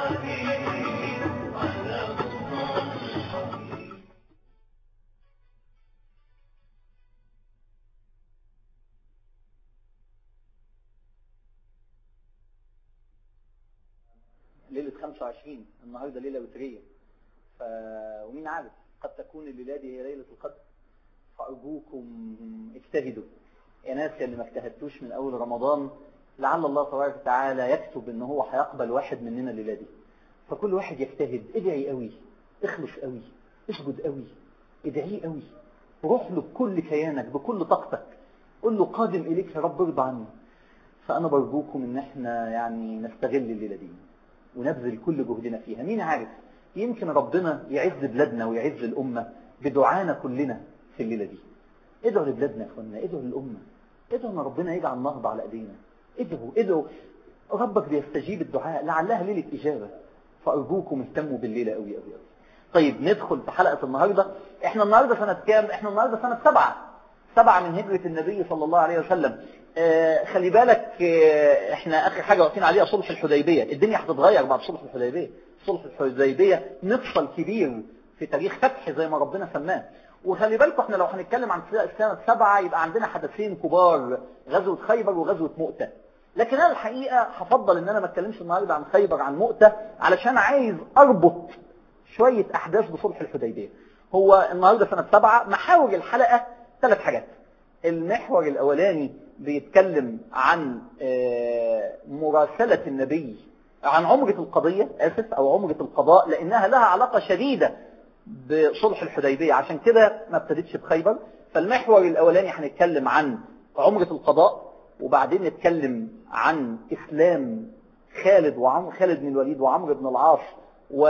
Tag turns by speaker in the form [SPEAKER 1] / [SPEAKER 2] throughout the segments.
[SPEAKER 1] الحبيب علم الحبيب
[SPEAKER 2] ليلة 25 النهاردة ليلة وترية ف... ومين عارف قد تكون الليلة دي هي ليلة القدر فأرجوكم اجتهدوا يا ناس يا اللي ما اجتهدتوش من أول رمضان لعل الله تبارك وتعالى يكتب ان هو هيقبل واحد مننا الليلة دي فكل واحد يجتهد ادعي قوي اخلص قوي اسجد قوي ادعيه قوي روح له بكل كيانك بكل طاقتك قول له قادم اليك يا رب ارضى عني فانا برجوكم ان احنا يعني نستغل الليلة دي ونبذل كل جهدنا فيها مين عارف يمكن ربنا يعز بلادنا ويعز الأمة بدعانا كلنا في الليلة دي ادعوا لبلادنا يا اخوانا ادعوا للأمة ادعوا ان ربنا يجعل نهضة على ايدينا ادعوا ادعوا ربك بيستجيب الدعاء لعلها ليلة إجابة فأرجوكم اهتموا بالليلة قوي قوي قوي طيب ندخل في حلقة النهاردة احنا النهاردة سنة كام احنا النهاردة سنة سبعة سبعة من هجرة النبي صلى الله عليه وسلم آه خلي بالك آه احنا اخر حاجة واقفين عليها صلح الحديبية الدنيا هتتغير بعد صلح الحديبية صلح الحديبية مفصل كبير في تاريخ فتح زي ما ربنا سماه وخلي بالكم احنا لو هنتكلم عن سنة سبعة يبقى عندنا حدثين كبار غزوة خيبر وغزوة مؤتة لكن انا الحقيقة هفضل ان انا ما اتكلمش النهاردة عن خيبر عن مؤتة علشان عايز اربط شوية احداث بصلح الحديبية هو النهاردة سنة سبعة محاور الحلقة ثلاث حاجات المحور الاولاني بيتكلم عن مراسلة النبي عن عمرة القضية اسف او عمرة القضاء لانها لها علاقة شديدة بصلح الحديبية عشان كده ما ابتدتش بخيبر فالمحور الاولاني هنتكلم عن عمرة القضاء وبعدين نتكلم عن اسلام خالد وعمر خالد بن الوليد وعمرو بن العاص و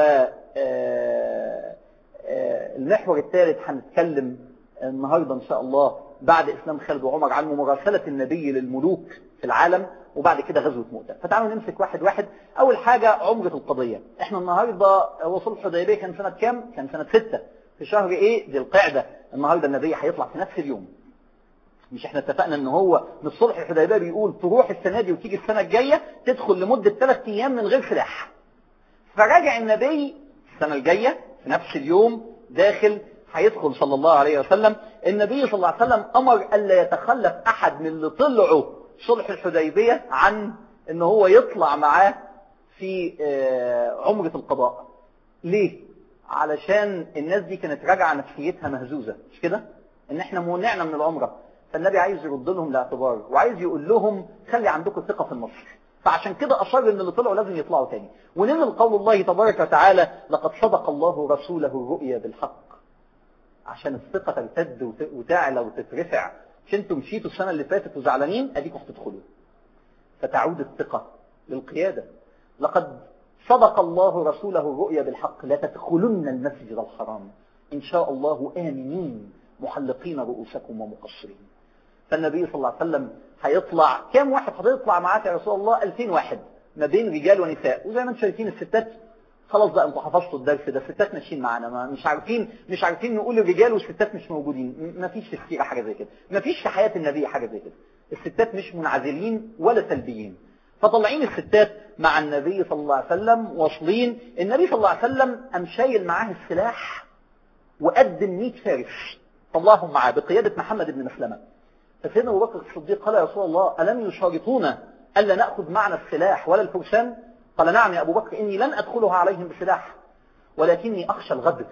[SPEAKER 2] المحور الثالث هنتكلم النهاردة ان شاء الله بعد اسلام خالد وعمر عن مراسلة النبي للملوك في العالم وبعد كده غزوة مؤتة فتعالوا نمسك واحد واحد اول حاجة عمرة القضية احنا النهاردة وصل الحديبية كان سنة كام كان سنة ستة في شهر ايه ذي القعدة النهاردة النبي هيطلع في نفس اليوم مش احنا اتفقنا ان هو من صلح الحديبية بيقول تروح السنة دي وتيجي السنة الجاية تدخل لمدة ثلاث ايام من غير سلاح فراجع النبي السنة الجاية في نفس اليوم داخل هيدخل صلى الله عليه وسلم النبي صلى الله عليه وسلم امر الا يتخلف احد من اللي طلعوا صلح الحديبية عن ان هو يطلع معاه في عمرة القضاء ليه علشان الناس دي كانت راجعة نفسيتها مهزوزة مش كده ان احنا منعنا من العمرة فالنبي عايز يرد لهم الاعتبار وعايز يقول لهم خلي عندكم ثقة في النصر فعشان كده أصر ان اللي طلعوا لازم يطلعوا تاني ونزل قول الله تبارك وتعالى لقد صدق الله رسوله الرؤيا بالحق عشان الثقة ترتد وتعلى وتترفع مش انتم مشيتوا السنة اللي فاتت وزعلانين اديكم هتدخلوا فتعود الثقة للقيادة لقد صدق الله رسوله الرؤيا بالحق لا تدخلن المسجد الحرام إن شاء الله آمنين محلقين رؤوسكم ومقصرين فالنبي صلى الله عليه وسلم هيطلع كام واحد هيطلع معاك يا رسول الله 2000 واحد ما بين رجال ونساء وزي ما انتم شايفين الستات خلاص بقى انتوا حفظتوا الدرس ده الستات ماشيين معانا ما مش عارفين مش عارفين نقول الرجال والستات مش موجودين ما فيش في السيره حاجه زي كده ما فيش في حياه النبي حاجه زي كده الستات مش منعزلين ولا سلبيين فطلعين الستات مع النبي صلى الله عليه وسلم واصلين النبي صلى الله عليه وسلم قام شايل معاه السلاح وقدم 100 فارس طلعهم معاه بقياده محمد بن مسلمه فسيدنا ابو بكر الصديق قال يا رسول الله الم يشارطونا الا ناخذ معنا السلاح ولا الفرسان قال نعم يا أبو بكر إني لن أدخلها عليهم بسلاح ولكني أخشى الغدر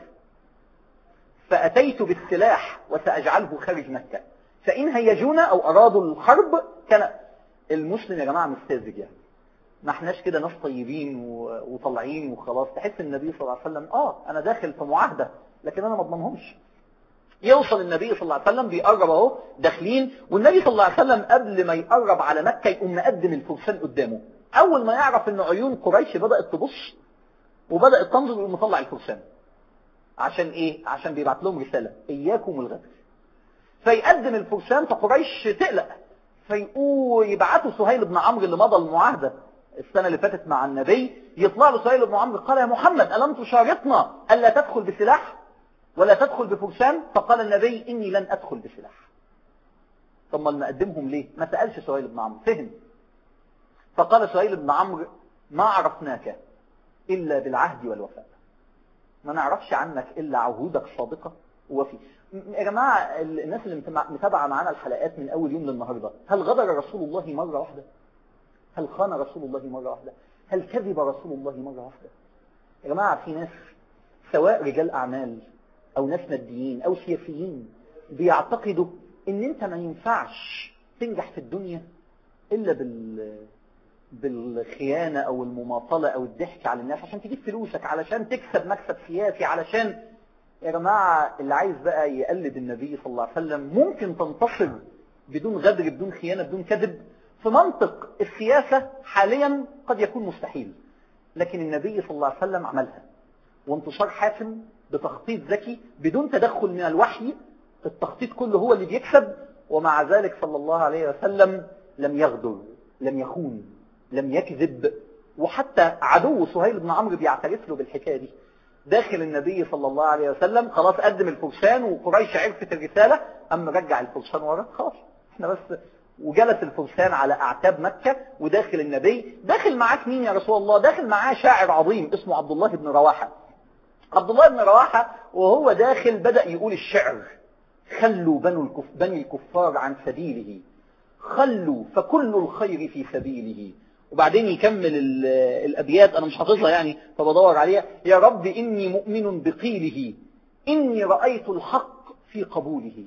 [SPEAKER 2] فأتيت بالسلاح وسأجعله خارج مكة فإن هيجونا أو أرادوا الحرب كان المسلم يا جماعة مستاذج يعني ما احناش كده ناس طيبين وطلعين وخلاص تحس النبي صلى الله عليه وسلم آه أنا داخل في معاهدة لكن أنا ما اضمنهمش يوصل النبي صلى الله عليه وسلم بيقرب اهو داخلين والنبي صلى الله عليه وسلم قبل ما يقرب على مكة يقوم مقدم الفرسان قدامه اول ما يعرف ان عيون قريش بدأت تبص وبدأت تنظر يقوم مطلع الفرسان عشان ايه عشان بيبعت لهم رسالة اياكم الغدر فيقدم الفرسان فقريش تقلق فيقول يبعتوا سهيل بن عمرو اللي مضى المعاهدة السنة اللي فاتت مع النبي يطلع له سهيل بن عمرو قال يا محمد ألم تشارطنا ألا تدخل بسلاح ولا تدخل بفرسان فقال النبي إني لن أدخل بسلاح ثم نقدمهم ليه ما سألش سهيل بن عمرو فهم فقال سهيل بن عمرو ما عرفناك إلا بالعهد والوفاء ما نعرفش عنك إلا عهودك صادقة وفي يا جماعة الناس اللي متابعة معانا الحلقات من أول يوم للنهاردة هل غدر رسول الله مرة واحدة هل خان رسول الله مرة واحدة هل كذب رسول الله مرة واحدة يا جماعة في ناس سواء رجال أعمال أو ناس ماديين أو سياسيين بيعتقدوا إن أنت ما ينفعش تنجح في الدنيا إلا بال بالخيانة أو المماطلة أو الضحك على الناس عشان تجيب فلوسك علشان تكسب مكسب سياسي علشان يا جماعة اللي عايز بقى يقلد النبي صلى الله عليه وسلم ممكن تنتصر بدون غدر بدون خيانة بدون كذب في منطق السياسة حاليا قد يكون مستحيل لكن النبي صلى الله عليه وسلم عملها وانتصار حاسم بتخطيط ذكي بدون تدخل من الوحي التخطيط كله هو اللي بيكسب ومع ذلك صلى الله عليه وسلم لم يغدر لم يخون لم يكذب وحتى عدو سهيل بن عمرو بيعترف له بالحكاية دي داخل النبي صلى الله عليه وسلم خلاص قدم الفرسان وقريش عرفت الرسالة أما رجع الفرسان ورا خلاص احنا بس وجلس الفرسان على أعتاب مكة وداخل النبي داخل معاك مين يا رسول الله داخل معاه شاعر عظيم اسمه عبد الله بن رواحة عبد الله بن رواحة وهو داخل بدأ يقول الشعر خلوا بنو الكف بني الكفار عن سبيله خلوا فكل الخير في سبيله وبعدين يكمل الأبيات أنا مش حافظها يعني فبدور عليها يا رب إني مؤمن بقيله إني رأيت الحق في قبوله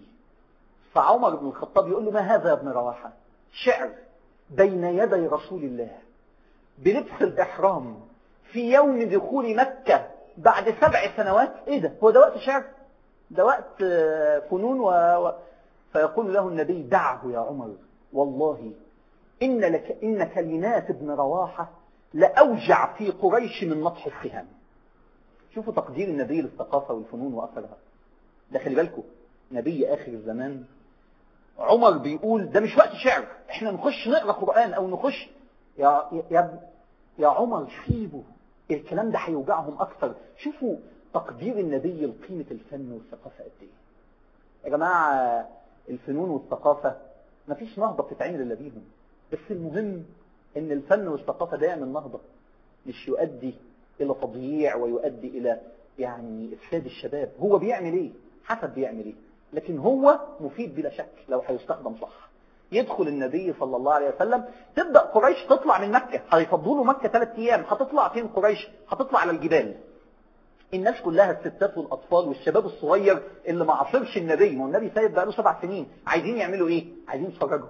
[SPEAKER 2] فعمر بن الخطاب يقول له ما هذا يا ابن رواحة شعر بين يدي رسول الله بلبس الإحرام في يوم دخول مكة بعد سبع سنوات ايه ده هو ده وقت شعر ده وقت فنون و... و... فيقول له النبي دعه يا عمر والله إن, لك إن كلمات ابن رواحة لأوجع في قريش من نطح السهام شوفوا تقدير النبي للثقافة والفنون وأثرها ده خلي بالكم نبي آخر الزمان عمر بيقول ده مش وقت شعر احنا نخش نقرأ قرآن او نخش يا, يا, يا عمر سيبه الكلام ده هيوجعهم اكتر شوفوا تقدير النبي لقيمة الفن والثقافة قد ايه يا جماعة الفنون والثقافة مفيش نهضة بتتعمل الا بيهم بس المهم ان الفن والثقافة ده يعمل نهضة مش يؤدي الى تضييع ويؤدي الى يعني افساد الشباب هو بيعمل ايه حسب بيعمل ايه لكن هو مفيد بلا شك لو هيستخدم صح يدخل النبي صلى الله عليه وسلم تبدأ قريش تطلع من مكة هيفضلوا له مكة ثلاث ايام هتطلع فين قريش هتطلع على الجبال الناس كلها الستات والأطفال والشباب الصغير اللي ما عاصرش النبي ما هو النبي سايب بقاله سبع سنين عايزين يعملوا ايه عايزين يتفرجوا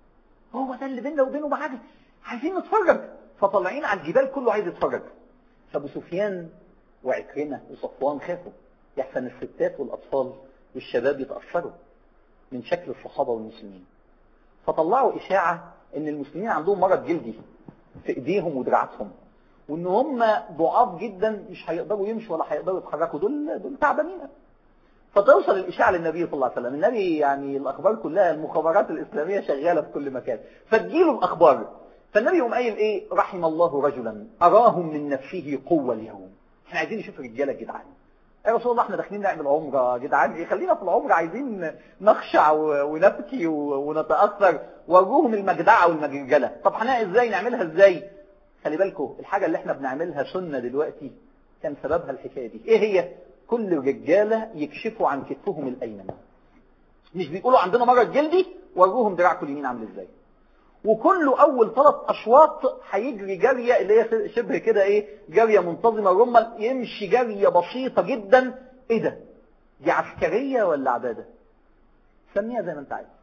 [SPEAKER 2] هو ده اللي بيننا وبينه معانا عايزين نتفرج فطالعين على الجبال كله عايز يتفرج فابو سفيان وعكرمة وصفوان خافوا يحسن الستات والأطفال والشباب يتأثروا من شكل الصحابة والمسلمين فطلعوا إشاعة ان المسلمين عندهم مرض جلدي في ايديهم ودراعاتهم وان هم ضعاف جدا مش هيقدروا يمشوا ولا هيقدروا يتحركوا دول دول تعبانين فتوصل الإشاعة للنبي صلى الله عليه وسلم النبي يعني الأخبار كلها المخابرات الإسلامية شغالة في كل مكان فتجيله الأخبار فالنبي يقوم قايل إيه رحم الله رجلا أراهم من نفسه قوة اليوم احنا عايزين نشوف رجالة جدعان يا رسول الله احنا داخلين نعمل عمرة جدعان ايه خلينا في العمرة عايزين نخشع ونبكي ونتأثر وارجوهم المجدعة والمجرجلة طب هنعمل ازاي نعملها ازاي خلي بالكم الحاجة اللي احنا بنعملها سنة دلوقتي كان سببها الحكاية دي ايه هي كل الرجالة يكشفوا عن كتفهم الأيمن مش بيقولوا عندنا مرض جلدي وروهم دراعكم اليمين عامل ازاي وكله أول ثلاث أشواط هيجري جارية اللي هي شبه كده إيه جارية منتظمة رمل يمشي جارية بسيطة جدا إيه ده دي عسكرية ولا عبادة سميها زي ما أنت عايز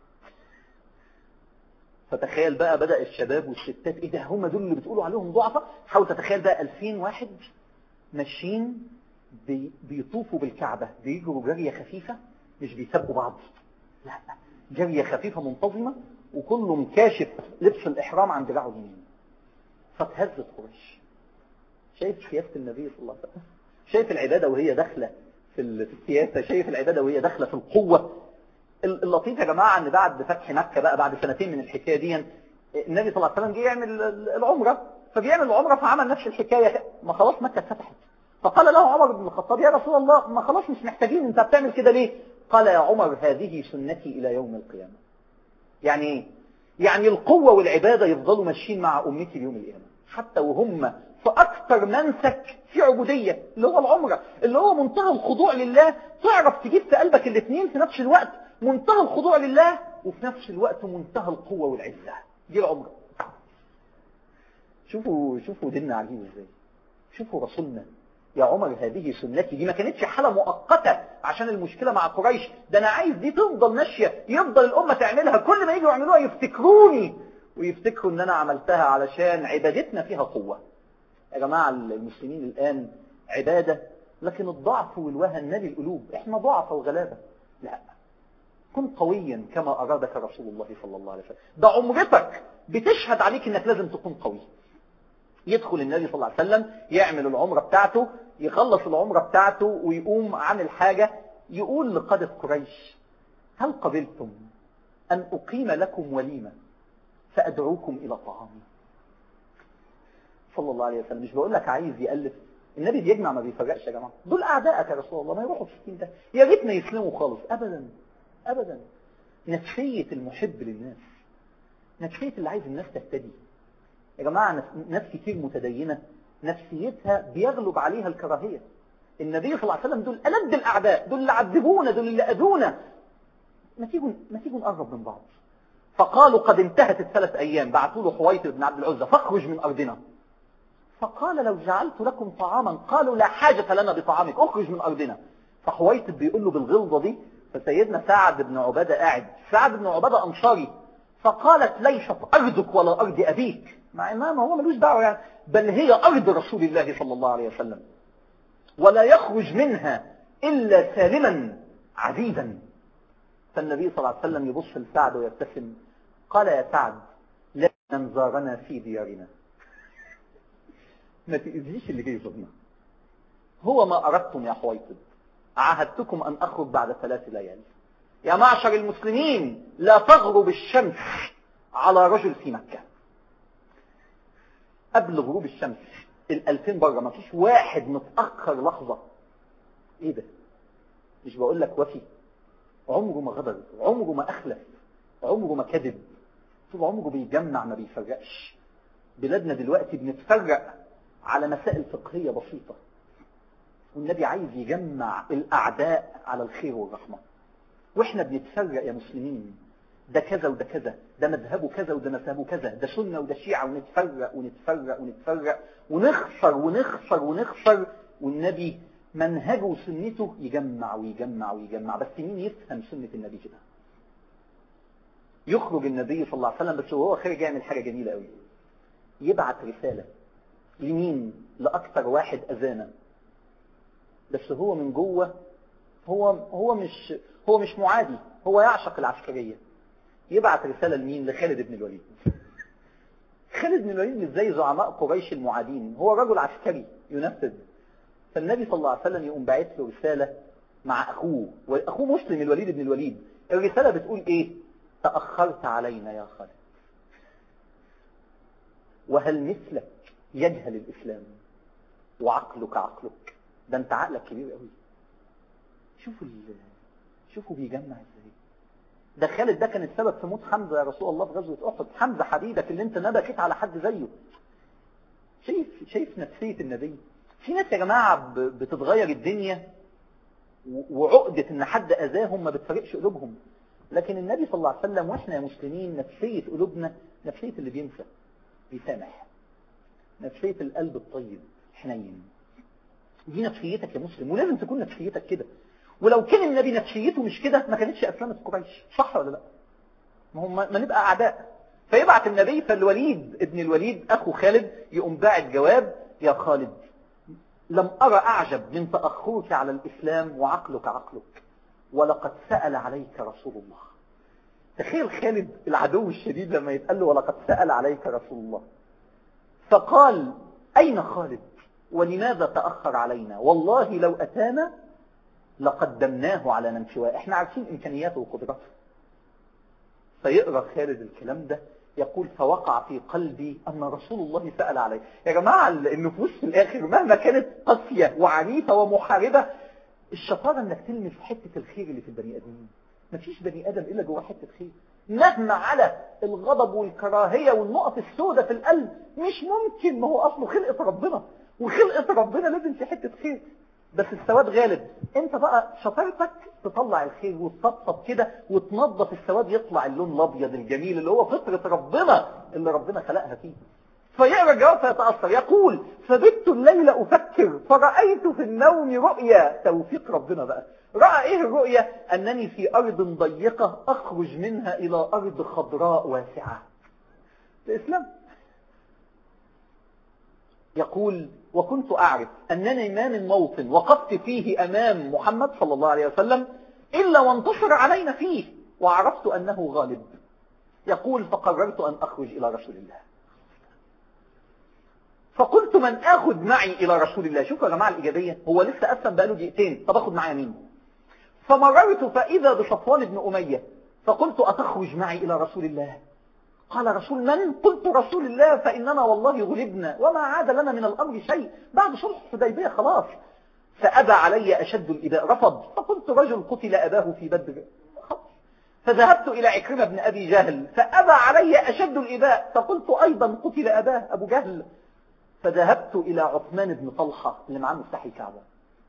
[SPEAKER 2] فتخيل بقى بدأ الشباب والستات إيه ده هم دول اللي بتقولوا عليهم ضعفة حاول تتخيل بقى 2000 واحد ماشيين بي بيطوفوا بالكعبة بيجروا جرية خفيفة مش بيسبوا بعض لا جرية خفيفة منتظمة وكله مكاشف لبس الإحرام عن دراعه اليمين فتهزت قريش شايف سياسة النبي صلى الله عليه وسلم شايف العبادة وهي داخلة في السياسة شايف العبادة وهي داخلة في القوة اللطيف يا جماعة ان بعد فتح مكة بقى بعد سنتين من الحكاية دي النبي صلى الله عليه وسلم جه يعمل العمرة فبيعمل العمرة فعمل نفس الحكاية ما خلاص مكة اتفتحت فقال له عمر بن الخطاب يا رسول الله ما خلاص مش محتاجين انت بتعمل كده ليه قال يا عمر هذه سنتي الى يوم القيامة يعني ايه يعني القوة والعبادة يفضلوا ماشيين مع امتي ليوم القيامة حتى وهم في اكتر منسك في عبودية اللي هو العمرة اللي هو منتهى الخضوع لله تعرف تجيب في قلبك الاثنين في نفس الوقت منتهى الخضوع لله وفي نفس الوقت منتهى القوة والعزة دي العمرة شوفوا شوفوا ديننا عجيب ازاي شوفوا رسولنا يا عمر هذه سنتي دي ما كانتش حالة مؤقتة عشان المشكلة مع قريش ده انا عايز دي تفضل ماشية يفضل الامة تعملها كل ما يجوا يعملوها يفتكروني ويفتكروا ان انا عملتها علشان عبادتنا فيها قوة يا جماعة المسلمين الان عبادة لكن الضعف والوهن نادي القلوب احنا ضعف وغلابة لا كن قويا كما ارادك رسول الله صلى الله عليه وسلم ده عمرتك بتشهد عليك انك لازم تكون قوي يدخل النبي صلى الله عليه وسلم يعمل العمرة بتاعته يخلص العمرة بتاعته ويقوم عن الحاجة يقول لقادة قريش هل قبلتم أن أقيم لكم وليمة فأدعوكم إلى طعامي صلى الله عليه وسلم مش بقول لك عايز يألف النبي بيجمع ما بيفرقش يا جماعة دول أعدائك يا رسول الله ما يروحوا في السكين ده يا ريتنا يسلموا خالص أبدا أبدا نفسية المحب للناس نفسية اللي عايز الناس تهتدي يا جماعة ناس كتير متدينة نفسيتها بيغلب عليها الكراهية النبي صلى الله عليه وسلم دول ألد الأعداء دول اللي عذبونا دول اللي أذونا ما تيجوا ما تيجوا نقرب من بعض فقالوا قد انتهت الثلاث أيام بعثوا له حويطر بن عبد العزة فاخرج من أرضنا فقال لو جعلت لكم طعاما قالوا لا حاجة لنا بطعامك اخرج من أرضنا فحويطر بيقول له بالغلظة دي فسيدنا سعد بن عبادة قاعد سعد بن عبادة أنصاري فقالت ليست أرضك ولا أرض أبيك مع إنها ما هو ملوش دعوة يعني بل هي أرض رسول الله صلى الله عليه وسلم ولا يخرج منها إلا سالما عزيزا فالنبي صلى الله عليه وسلم يبص لسعد ويبتسم قال يا سعد لا من زارنا في ديارنا ما تأذيش اللي جاي يزورنا هو ما أردتم يا حويطب عاهدتكم أن أخرج بعد ثلاث ليالي يا معشر المسلمين لا تغرب الشمس على رجل في مكة قبل غروب الشمس الألفين بره ما فيش واحد متأخر لحظة ايه ده مش بقول لك وفي عمره ما غدر عمره ما أخلف عمره ما كذب طول عمره بيجمع ما بيفرقش بلادنا دلوقتي بنتفرق على مسائل فقهية بسيطة والنبي عايز يجمع الأعداء على الخير والرحمة واحنا بنتفرق يا مسلمين ده كذا وده كذا ده مذهبه كذا وده مذهبه كذا ده سنة وده شيعة ونتفرق ونتفرق ونتفرق ونخسر ونخسر ونخسر والنبي منهجه وسنته يجمع ويجمع ويجمع بس مين يفهم سنة النبي كده يخرج النبي صلى الله عليه وسلم بس وهو خارج يعمل حاجة جميلة قوي يبعت رسالة لمين لأكثر واحد أذانا بس هو من جوه هو هو مش هو مش معادي هو يعشق العسكرية يبعت رسالة لمين لخالد بن الوليد خالد بن الوليد مش زي زعماء قريش المعادين هو رجل عسكري ينفذ فالنبي صلى الله عليه وسلم يقوم باعث له رسالة مع أخوه وأخوه مسلم الوليد بن الوليد الرسالة بتقول إيه تأخرت علينا يا خالد وهل مثلك يجهل الإسلام وعقلك عقلك ده انت عقلك كبير قوي شوفوا شوفوا بيجمع ازاي ده خالد ده كان السبب في موت حمزة يا رسول الله في غزوة أحد حمزة حبيبك اللي انت ما بكيت على حد زيه شايف شايف نفسية النبي في ناس يا جماعة بتتغير الدنيا وعقدة ان حد اذاهم ما بتفرقش قلوبهم لكن النبي صلى الله عليه وسلم واحنا يا مسلمين نفسية قلوبنا نفسية اللي بينسى بيسامح نفسية القلب الطيب حنين دي نفسيتك يا مسلم ولازم تكون نفسيتك كده ولو كان النبي نفسيته مش كده ما كانتش أسلامة قريش صح ولا لا ما هم ما نبقى أعداء فيبعت النبي فالوليد ابن الوليد أخو خالد يقوم باعت جواب يا خالد لم أرى أعجب من تأخرك على الإسلام وعقلك عقلك ولقد سأل عليك رسول الله تخيل خالد العدو الشديد لما يتقال له ولقد سأل عليك رسول الله فقال أين خالد ولماذا تأخر علينا والله لو أتانا لقدمناه على من سواه احنا عارفين إمكانياته وقدراته فيقرأ خالد الكلام ده يقول فوقع في قلبي أن رسول الله سأل علي يا جماعة النفوس في الآخر مهما كانت قاسية وعنيفة ومحاربة الشطارة انك تلمس حتة الخير اللي في البني آدمين مفيش بني آدم إلا جوه حتة خير مهما على الغضب والكراهية والنقط السوداء في القلب مش ممكن ما هو أصله خلقة ربنا وخلقة ربنا لازم في حتة خير بس السواد غالب انت بقى شطارتك تطلع الخير وتطبطب كده وتنظف السواد يطلع اللون الابيض الجميل اللي هو فطرة ربنا اللي ربنا خلقها فيه فيقرا الجواب فيتأثر يقول فبت الليل أفكر فرأيت في النوم رؤيا توفيق ربنا بقى رأى ايه الرؤيا أنني في أرض ضيقة أخرج منها إلى أرض خضراء واسعة الإسلام يقول وكنت أعرف أنني ما من موطن وقفت فيه أمام محمد صلى الله عليه وسلم إلا وانتصر علينا فيه وعرفت أنه غالب يقول فقررت أن أخرج إلى رسول الله فقلت من اخذ معي الى رسول الله شوفوا يا جماعه الايجابيه هو لسه اسلم بقاله دقيقتين طب اخذ معايا مين فمررت فاذا بصفوان بن اميه فقلت اتخرج معي الى رسول الله قال رسول من قلت رسول الله فاننا والله غلبنا وما عاد لنا من الامر شيء بعد صلح الحديبيه خلاص فابى علي اشد الاباء رفض فقلت رجل قتل اباه في بدر فذهبت إلى عكرمة بن أبي جهل فأبى علي أشد الإباء فقلت أيضا قتل أباه أبو جهل فذهبت إلى عثمان بن طلحة اللي معاه مفتاح الكعبة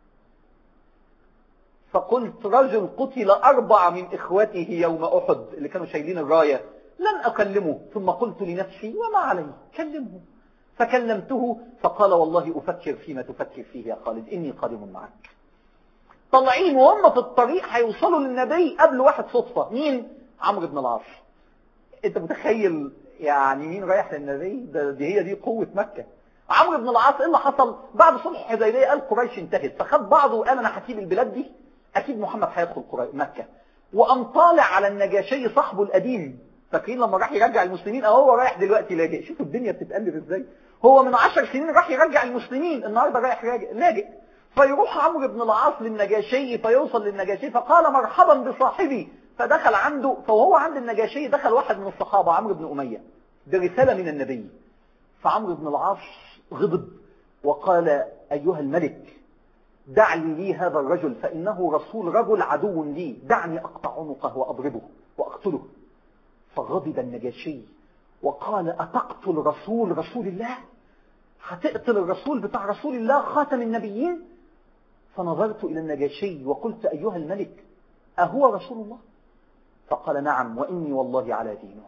[SPEAKER 2] فقلت رجل قتل أربع من إخوته يوم أحد اللي كانوا شايلين الراية لن أكلمه ثم قلت لنفسي وما عليه كلمه فكلمته فقال والله أفكر فيما تفكر فيه يا خالد إني قادم معك طالعين وهم في الطريق هيوصلوا للنبي قبل واحد صدفة مين؟ عمرو بن العاص انت متخيل يعني مين رايح للنبي ده دي هي دي قوة مكة عمرو بن العاص ايه اللي حصل بعد صلح الحديبيه قال قريش انتهت فخد بعضه وقال انا هسيب البلاد دي اكيد محمد هيدخل مكة وقام طالع على النجاشي صاحبه القديم فاكرين لما راح يرجع المسلمين او هو رايح دلوقتي لاجئ شوفوا الدنيا بتتقلب ازاي هو من عشر سنين راح يرجع المسلمين النهارده رايح لاجئ فيروح عمرو بن العاص للنجاشي فيوصل للنجاشي فقال مرحبا بصاحبي فدخل عنده فوهو عند النجاشي دخل واحد من الصحابة عمرو بن أمية برسالة من النبي فعمرو بن العاص غضب وقال أيها الملك دع لي لي هذا الرجل فإنه رسول رجل عدو لي دعني أقطع عنقه وأضربه وأقتله فغضب النجاشي وقال أتقتل رسول رسول الله هتقتل الرسول بتاع رسول الله خاتم النبيين فنظرت إلى النجاشي وقلت أيها الملك أهو رسول الله فقال نعم وإني والله على دينه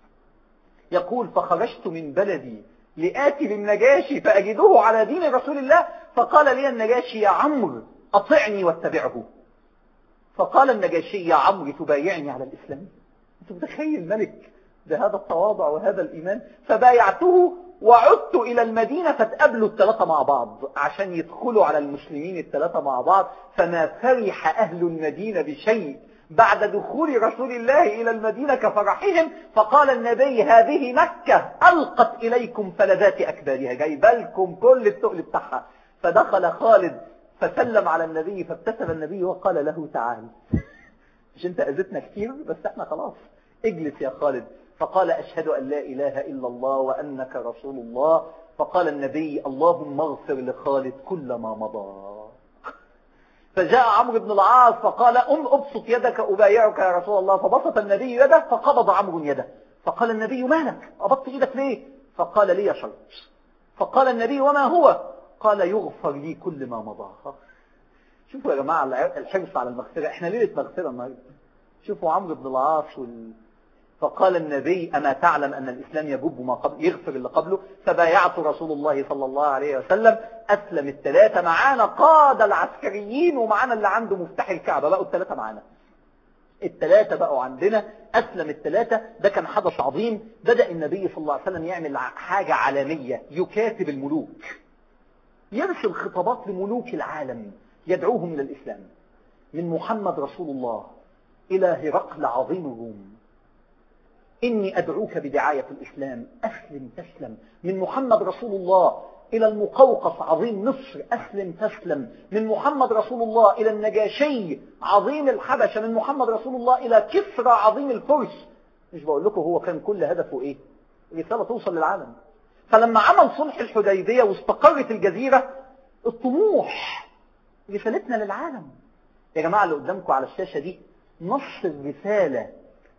[SPEAKER 2] يقول فخرجت من بلدي لآتي للنجاشي فأجده على دين رسول الله فقال لي النجاشي يا عمرو أطعني واتبعه فقال النجاشي يا عمرو تبايعني على الإسلام أنت متخيل ملك بهذا التواضع وهذا الإيمان فبايعته وعدت إلى المدينة فتقابلوا الثلاثة مع بعض عشان يدخلوا على المسلمين الثلاثة مع بعض فما فرح أهل المدينة بشيء بعد دخول رسول الله إلى المدينة كفرحهم فقال النبي هذه مكة ألقت إليكم فلذات أكبارها جايبه لكم كل التقل بتاعها فدخل خالد فسلم على النبي فابتسم النبي وقال له تعال مش انت أذتنا كتير بس احنا خلاص اجلس يا خالد فقال أشهد أن لا إله إلا الله وأنك رسول الله فقال النبي اللهم اغفر لخالد كل ما مضى فجاء عمرو بن العاص فقال أم أبسط يدك أبايعك يا رسول الله فبسط النبي يده فقبض عمرو يده فقال النبي مالك أبطت إيدك ليه فقال لي شرط فقال النبي وما هو قال يغفر لي كل ما مضى شوفوا يا جماعة الحرص على المغفرة احنا ليلة مغفرة النهارده شوفوا عمرو بن العاص وال... فقال النبي أما تعلم أن الإسلام يجب ما قبل يغفر اللي قبله فبايعت رسول الله صلى الله عليه وسلم أسلم الثلاثة معانا قاد العسكريين ومعانا اللي عنده مفتاح الكعبة بقوا الثلاثة معانا الثلاثة بقوا عندنا أسلم الثلاثة ده كان حدث عظيم بدأ النبي صلى الله عليه وسلم يعمل حاجة عالمية يكاتب الملوك يرسل خطابات لملوك العالم يدعوهم إلى الإسلام من محمد رسول الله إلى هرقل عظيم الروم إني أدعوك بدعاية الإسلام أسلم تسلم من محمد رسول الله إلى المقوقص عظيم مصر أسلم تسلم من محمد رسول الله إلى النجاشي عظيم الحبشة من محمد رسول الله إلى كسرى عظيم الفرس مش بقول لكم هو كان كل هدفه إيه رسالة توصل للعالم فلما عمل صلح الحديبية واستقرت الجزيرة الطموح رسالتنا للعالم يا جماعة اللي قدامكم على الشاشة دي نص الرسالة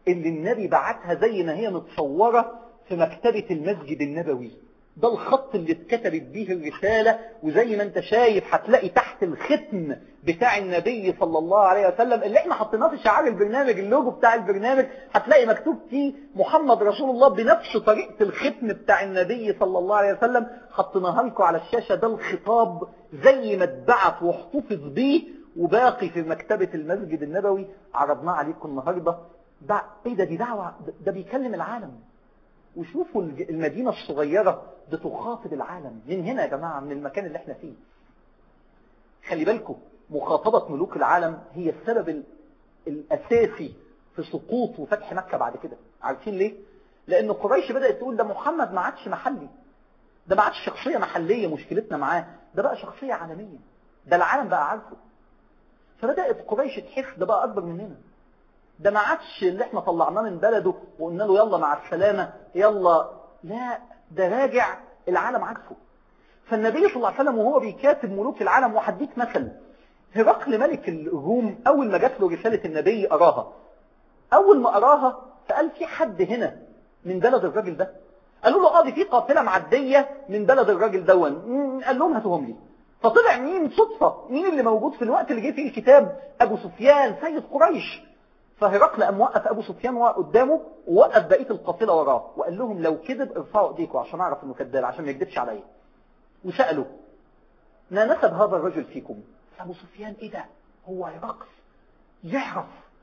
[SPEAKER 2] اللي النبي بعتها زي ما هي متصورة في مكتبة المسجد النبوي ده الخط اللي اتكتبت بيه الرسالة وزي ما انت شايف هتلاقي تحت الختم بتاع النبي صلى الله عليه وسلم اللي احنا حطيناه في شعار البرنامج اللوجو بتاع البرنامج هتلاقي مكتوب فيه محمد رسول الله بنفس طريقة الختم بتاع النبي صلى الله عليه وسلم حطيناها لكم على الشاشة ده الخطاب زي ما اتبعت واحتفظ بيه وباقي في مكتبة المسجد النبوي عرضناه عليكم النهاردة ده ايه ده دي دعوة ده, ده بيكلم العالم وشوفوا المدينة الصغيرة بتخاطب العالم من هنا يا جماعة من المكان اللي احنا فيه خلي بالكم مخاطبة ملوك العالم هي السبب الأساسي في سقوط وفتح مكة بعد كده عارفين ليه؟ لأن قريش بدأت تقول ده محمد ما عادش محلي ده ما عادش شخصية محلية مشكلتنا معاه ده بقى شخصية عالمية ده العالم بقى عارفه فبدأت قريش تحس ده بقى أكبر مننا ده ما عادش اللي احنا طلعناه من بلده وقلنا له يلا مع السلامة يلا لا ده راجع العالم عكسه فالنبي صلى الله عليه وسلم وهو بيكاتب ملوك العالم وحديك مثل هرقل ملك الروم أول ما جات له رسالة النبي أراها أول ما أراها فقال في حد هنا من بلد الراجل ده قالوا له اه دي في قافلة معدية من بلد الراجل دون قال لهم هاتوهم لي فطلع مين صدفة مين اللي موجود في الوقت اللي جه فيه الكتاب أبو سفيان سيد قريش فهرقل قام وقف أبو سفيان قدامه ووقف بقية القافلة وراه وقال لهم لو كذب ارفعوا ايديكم عشان أعرف إنه كذاب عشان ما يكذبش عليا وسألوا ما نسب هذا الرجل فيكم أبو سفيان إيه ده هو هرقل يعرف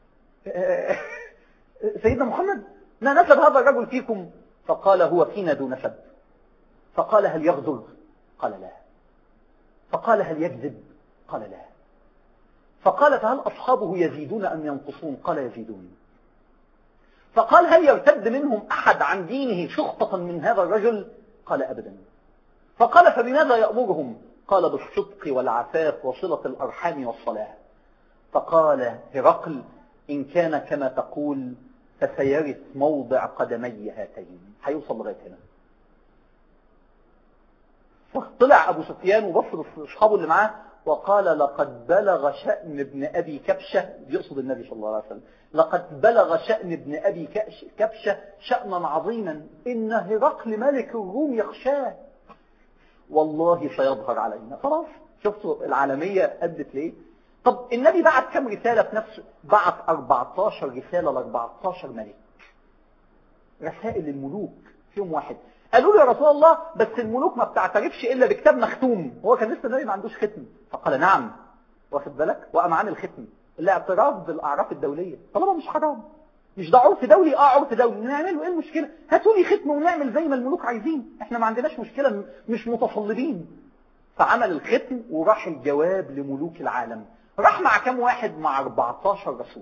[SPEAKER 2] سيدنا محمد ما نسب هذا الرجل فيكم فقال هو فينا ذو نسب فقال هل يغدر قال لا فقال هل يكذب قال لا فقال فهل أصحابه يزيدون أم ينقصون قال يزيدون فقال هل يرتد منهم أحد عن دينه سخطة من هذا الرجل قال أبدا فقال فبماذا يأمرهم قال بالصدق والعفاف وصلة الأرحام والصلاة فقال هرقل إن كان كما تقول فسيرث موضع قدمي هاتين هيوصل لغاية هنا فطلع أبو سفيان وبص لأصحابه اللي معاه وقال لقد بلغ شأن ابن أبي كبشة يقصد النبي صلى الله عليه وسلم لقد بلغ شأن ابن أبي كبشة شأنا عظيما إن هرقل ملك الروم يخشاه والله سيظهر علينا خلاص شفتوا العالمية أدت ليه طب النبي بعت كم رسالة في نفسه بعت 14 رسالة ل 14 ملك رسائل الملوك فيهم واحد قالوا له يا رسول الله بس الملوك ما بتعترفش إلا بكتاب مختوم هو كان لسه النبي ما عندوش ختم فقال نعم واخد بالك وقام عامل ختم الاعتراف بالأعراف الدولية طالما مش حرام مش ده عرف دولي اه عرف دولي نعمله ايه المشكلة هاتوا لي ختم ونعمل زي ما الملوك عايزين احنا ما عندناش مشكلة مش متصلبين فعمل الختم وراح الجواب لملوك العالم راح مع كم واحد مع 14 رسول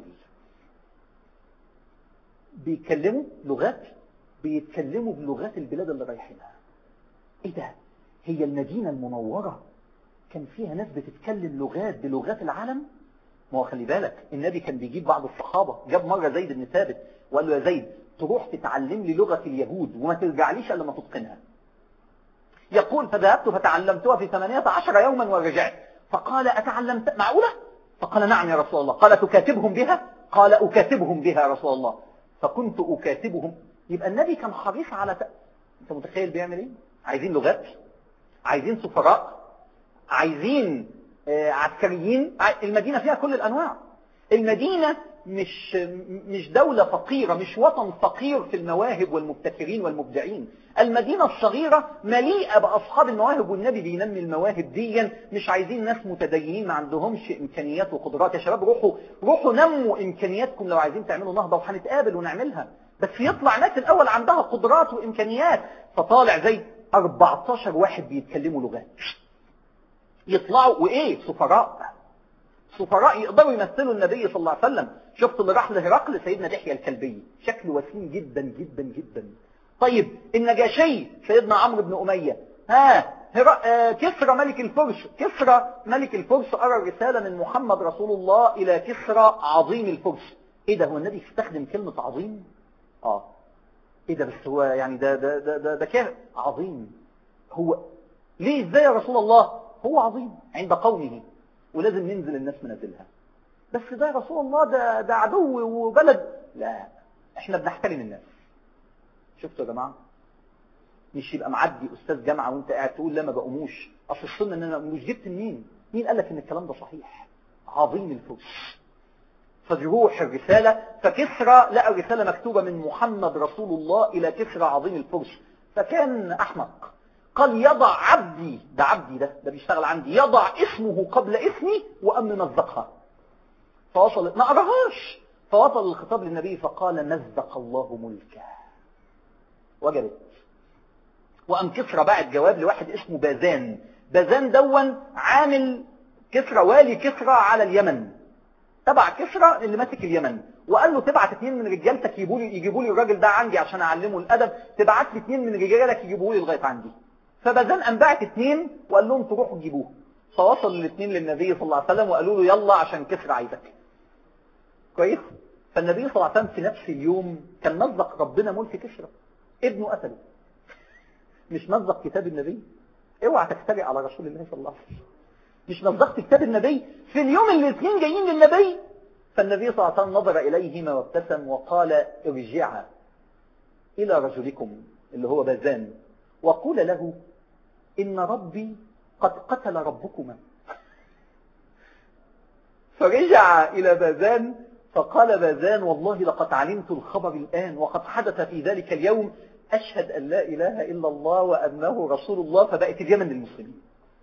[SPEAKER 2] بيتكلموا لغات بيتكلموا بلغات البلاد اللي رايحينها ايه ده هي المدينة المنورة كان فيها ناس بتتكلم لغات بلغات العالم ما هو خلي بالك النبي كان بيجيب بعض الصحابة جاب مرة زيد بن ثابت وقال له يا زيد تروح تتعلم لي لغة اليهود وما ترجعليش الا لما تتقنها يقول فذهبت فتعلمتها في 18 يوما ورجعت فقال أتعلمت معقولة فقال نعم يا رسول الله قال تكاتبهم بها قال أكاتبهم بها يا رسول الله فكنت أكاتبهم يبقى النبي كان حريص على ت... انت متخيل بيعمل ايه عايزين لغات عايزين سفراء عايزين آه عسكريين المدينة فيها كل الأنواع المدينة مش مش دولة فقيرة مش وطن فقير في المواهب والمبتكرين والمبدعين المدينة الصغيرة مليئة بأصحاب المواهب والنبي بينمي المواهب ديا مش عايزين ناس متدينين ما عندهمش إمكانيات وقدرات يا شباب روحوا روحوا نموا إمكانياتكم لو عايزين تعملوا نهضة وهنتقابل ونعملها بس يطلع ناس الأول عندها قدرات وإمكانيات فطالع زي 14 واحد بيتكلموا لغات يطلعوا وإيه سفراء سفراء يقدروا يمثلوا النبي صلى الله عليه وسلم شفت اللي راح لهرقل سيدنا دحية الكلبي شكله وسيم جدا جدا جدا طيب النجاشي سيدنا عمرو بن أمية ها هر... آه كسرى ملك الفرس كسرى ملك الفرس أرى رسالة من محمد رسول الله إلى كسرى عظيم الفرس ايه ده هو النبي استخدم كلمة عظيم اه ايه ده بس هو يعني ده ده ده ده, ده كان عظيم هو ليه ازاي يا رسول الله هو عظيم عند قومه ولازم ننزل الناس منازلها بس ده يا رسول الله ده ده عدو وبلد لا احنا بنحترم الناس شفتوا يا جماعة مش يبقى معدي استاذ جامعة وانت قاعد تقول لا ما بقوموش اصل السنة ان انا مش جبت منين مين قال لك ان الكلام ده صحيح عظيم الفرس فجروح الرسالة فكسرى لقى الرسالة مكتوبة من محمد رسول الله إلى كسرى عظيم الفرس فكان أحمق قال يضع عبدي ده عبدي ده ده بيشتغل عندي يضع اسمه قبل اسمي وأم مزقها فوصل ما قراهاش فوصل الخطاب للنبي فقال مزق الله ملكه وجبت وأم كسرى بعت جواب لواحد اسمه بازان بازان دون عامل كسرى والي كسرى على اليمن تبع كسرى اللي ماسك اليمن وقال له تبعت اثنين من رجالتك يجيبوا لي يجيبوا لي الراجل ده عندي عشان اعلمه الادب تبعت لي اثنين من رجالك يجيبوا لي لغايه عندي فبازان قام باعت اثنين وقال لهم تروحوا تجيبوه فوصل الاثنين للنبي صلى الله عليه وسلم وقالوا له يلا عشان كسرى عايزك كويس فالنبي صلى الله عليه وسلم في نفس اليوم كان مزق ربنا ملك كسرى ابنه قتله مش مزق كتاب النبي اوعى تفترق على رسول الله صلى الله عليه وسلم مش مصدقت كتاب النبي في اليوم اللي الاثنين جايين للنبي فالنبي صلى الله عليه وسلم نظر إليهما وابتسم وقال ارجعا إلى رجلكم اللي هو بازان وقول له إن ربي قد قتل ربكما فرجع إلى بازان فقال بازان والله لقد علمت الخبر الآن وقد حدث في ذلك اليوم أشهد أن لا إله إلا الله وأنه رسول الله فبقت اليمن للمسلمين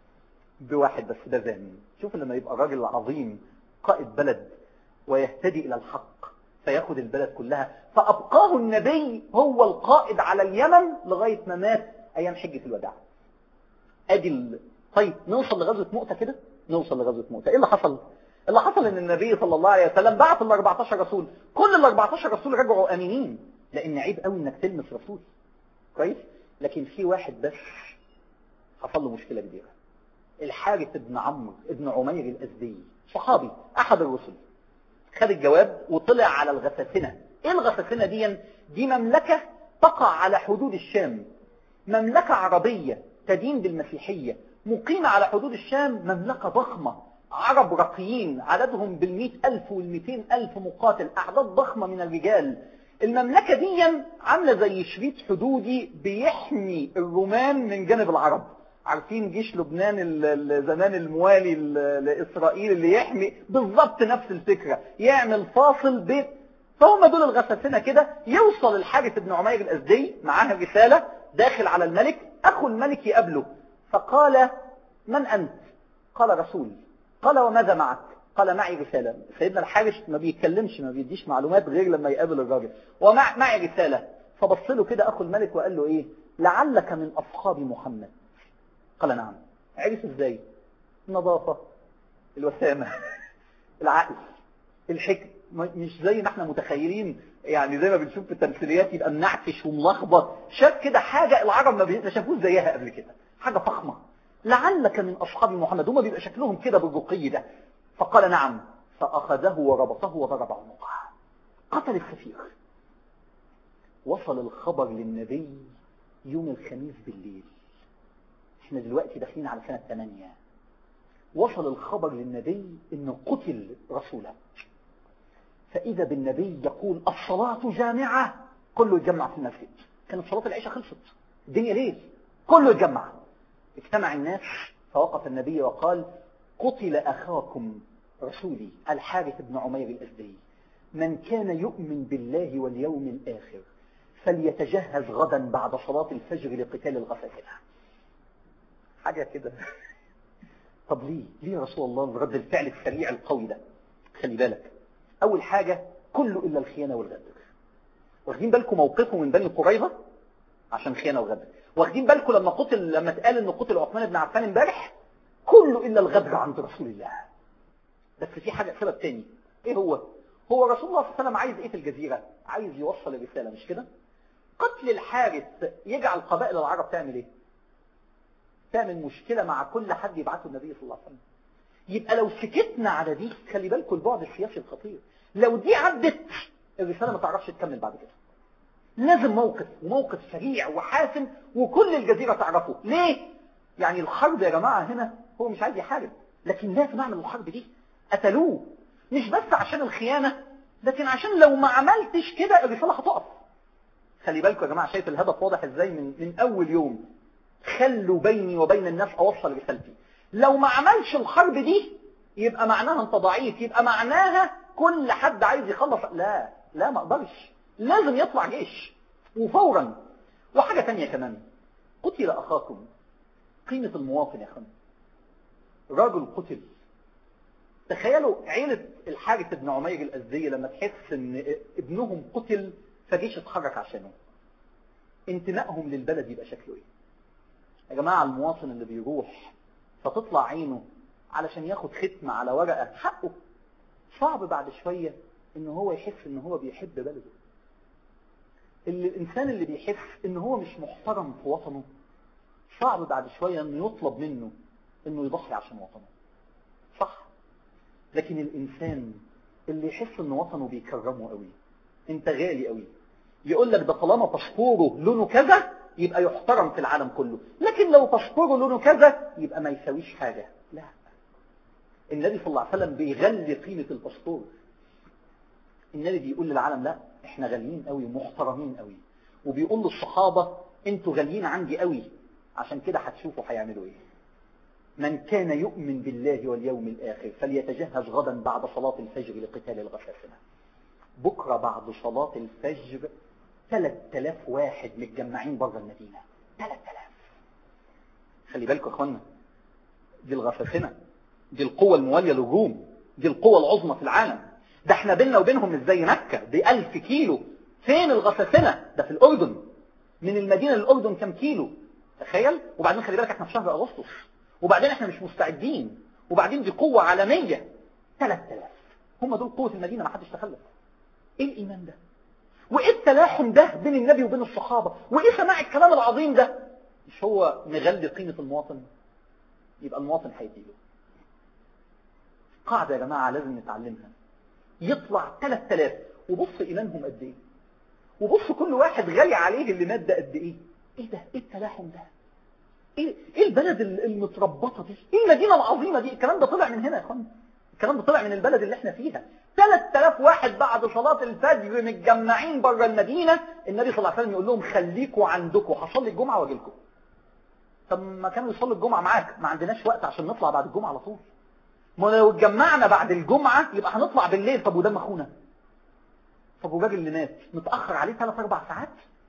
[SPEAKER 2] بواحد بس ده زاني شوف لما يبقى راجل عظيم قائد بلد ويهتدي إلى الحق فياخد البلد كلها فأبقاه النبي هو القائد على اليمن لغاية ما مات أيام حجة الوداع أدي ال... طيب نوصل لغزوة مؤتة كده نوصل لغزوة مؤتة إيه اللي حصل اللي حصل ان النبي صلى الله عليه وسلم بعت ال 14 رسول كل ال 14 رسول رجعوا امينين لان عيب قوي انك تلمس رسول كويس لكن في واحد بس حصل له مشكله كبيره الحارث بن عمرو ابن عمير الازدي صحابي احد الرسل خد الجواب وطلع على الغساسنه ايه الغساسنه دي دي مملكه تقع على حدود الشام مملكه عربيه تدين بالمسيحيه مقيمه على حدود الشام مملكه ضخمه عرب رقيين عددهم بالمئة ألف والمئتين ألف مقاتل أعداد ضخمة من الرجال المملكة دي عاملة زي شريط حدودي بيحمي الرومان من جانب العرب عارفين جيش لبنان زمان الموالي لإسرائيل اللي يحمي بالضبط نفس الفكرة يعمل فاصل بين فهم دول الغساسنة كده يوصل الحارث بن عمير الأزدي معاه رسالة داخل على الملك أخو الملك يقابله فقال من أنت قال رسول قال وماذا معك قال معي رسالة سيدنا الحارث ما بيتكلمش ما بيديش معلومات غير لما يقابل الراجل ومع معي رسالة فبص له كده أخو الملك وقال له إيه لعلك من أصحاب محمد قال نعم عرف إزاي النظافة الوسامة العقل الحكم مش زي ما احنا متخيلين يعني زي ما بنشوف في التمثيليات يبقى منعكش وملخبط شاف كده حاجة العرب ما شافوش زيها قبل كده حاجة فخمة لعلك من أصحاب محمد هم بيبقى شكلهم كده بالرقي ده فقال نعم فأخذه وربطه وضرب عنقه قتل السفير وصل الخبر للنبي يوم الخميس بالليل احنا دلوقتي داخلين على سنة 8 وصل الخبر للنبي انه قتل رسوله فإذا بالنبي يقول الصلاة جامعة كله يتجمع في المسجد كانت صلاة العشاء خلصت الدنيا ليل كله يتجمع اجتمع الناس فوقف النبي وقال قتل أخاكم رسولي الحارث بن عمير الأزدي من كان يؤمن بالله واليوم الآخر فليتجهز غدا بعد صلاة الفجر لقتال الغساسنة حاجة كده طب ليه ليه يا رسول الله رد الفعل السريع القوي ده خلي بالك أول حاجة كله إلا الخيانة والغدر واخدين بالكم موقفه من بني قريظة عشان خيانة وغدر واخدين بالكم لما قتل لما اتقال انه قتل عثمان بن عفان امبارح كله الا الغدر عند رسول الله بس في حاجة سبب تاني ايه هو هو رسول الله صلى الله عليه وسلم عايز ايه في الجزيرة عايز يوصل الرسالة مش كده قتل الحارث يجعل قبائل العرب تعمل ايه تعمل مشكلة مع كل حد يبعثه النبي صلى الله عليه وسلم يبقى لو سكتنا على دي خلي بالكم البعد السياسي الخطير لو دي عدت الرسالة ما تعرفش تكمل بعد كده لازم موقف وموقف سريع وحاسم وكل الجزيرة تعرفه ليه؟ يعني الحرب يا جماعة هنا هو مش عايز يحارب لكن لازم اعمل الحرب دي قتلوه مش بس عشان الخيانة لكن عشان لو ما عملتش كده الرسالة هتقف خلي بالكم يا جماعة شايف الهدف واضح ازاي من, من اول يوم خلوا بيني وبين الناس اوصل رسالتي لو ما عملش الحرب دي يبقى معناها انت ضعيف يبقى معناها كل حد عايز يخلص لا لا ما اقدرش لازم يطلع جيش وفورا وحاجة تانية كمان قتل اخاكم قيمة المواطن يا اخوان راجل قتل تخيلوا عيلة الحارث بن عمير الأزدي لما تحس ان ابنهم قتل فجيش اتحرك عشانه انتمائهم للبلد يبقى شكله ايه يا جماعة المواطن اللي بيروح فتطلع عينه علشان ياخد ختمة على ورقة حقه صعب بعد شوية ان هو يحس ان هو بيحب بلده اللي الانسان اللي بيحس ان هو مش محترم في وطنه صعب بعد شوية انه يطلب منه انه يضحي عشان وطنه صح لكن الانسان اللي يحس ان وطنه بيكرمه قوي انت غالي قوي يقول لك ده طالما باسبوره لونه كذا يبقى يحترم في العالم كله لكن لو باسبوره لونه كذا يبقى ما يساويش حاجة لا النبي صلى الله عليه وسلم بيغلي قيمة الباسبور النبي بيقول للعالم لا احنا غاليين قوي محترمين قوي وبيقول للصحابة انتوا غاليين عندي قوي عشان كده هتشوفوا هيعملوا ايه من كان يؤمن بالله واليوم الآخر فليتجهز غدا بعد صلاة الفجر لقتال الغساسنة بكرة بعد صلاة الفجر 3000 واحد متجمعين بره المدينة 3000 خلي بالكم يا اخوانا دي الغساسنة دي القوة الموالية للروم دي القوة العظمى في العالم ده احنا بيننا وبينهم مش زي مكة دي ألف كيلو فين الغساسنة ده في الأردن من المدينة للأردن كم كيلو تخيل وبعدين خلي بالك احنا في شهر أغسطس وبعدين احنا مش مستعدين وبعدين دي قوة عالمية 3000 هم دول قوة المدينة ما حدش تخلف ايه الإيمان ده وايه التلاحم ده بين النبي وبين الصحابة وايه سماع الكلام العظيم ده مش هو نغلي قيمة المواطن يبقى المواطن هيديله قاعدة يا جماعة لازم نتعلمها يطلع 3000 وبص إيمانهم قد ايه وبص كل واحد غالي عليه اللي مات ده قد ايه ايه ده ايه التلاحم ده ايه ايه البلد المتربطة دي ايه المدينة العظيمة دي الكلام ده طلع من هنا يا اخوان الكلام ده طلع من البلد اللي احنا فيها 3000 واحد بعد صلاة الفجر متجمعين بره المدينة النبي صلى الله عليه وسلم يقول لهم خليكوا عندكم هصلي الجمعة واجي لكم طب ما كانوا يصلوا الجمعة معاك ما عندناش وقت عشان نطلع بعد الجمعة على طول ما لو اتجمعنا بعد الجمعة يبقى هنطلع بالليل طب وده اخونا طب والراجل اللي مات متأخر عليه 3 4 ساعات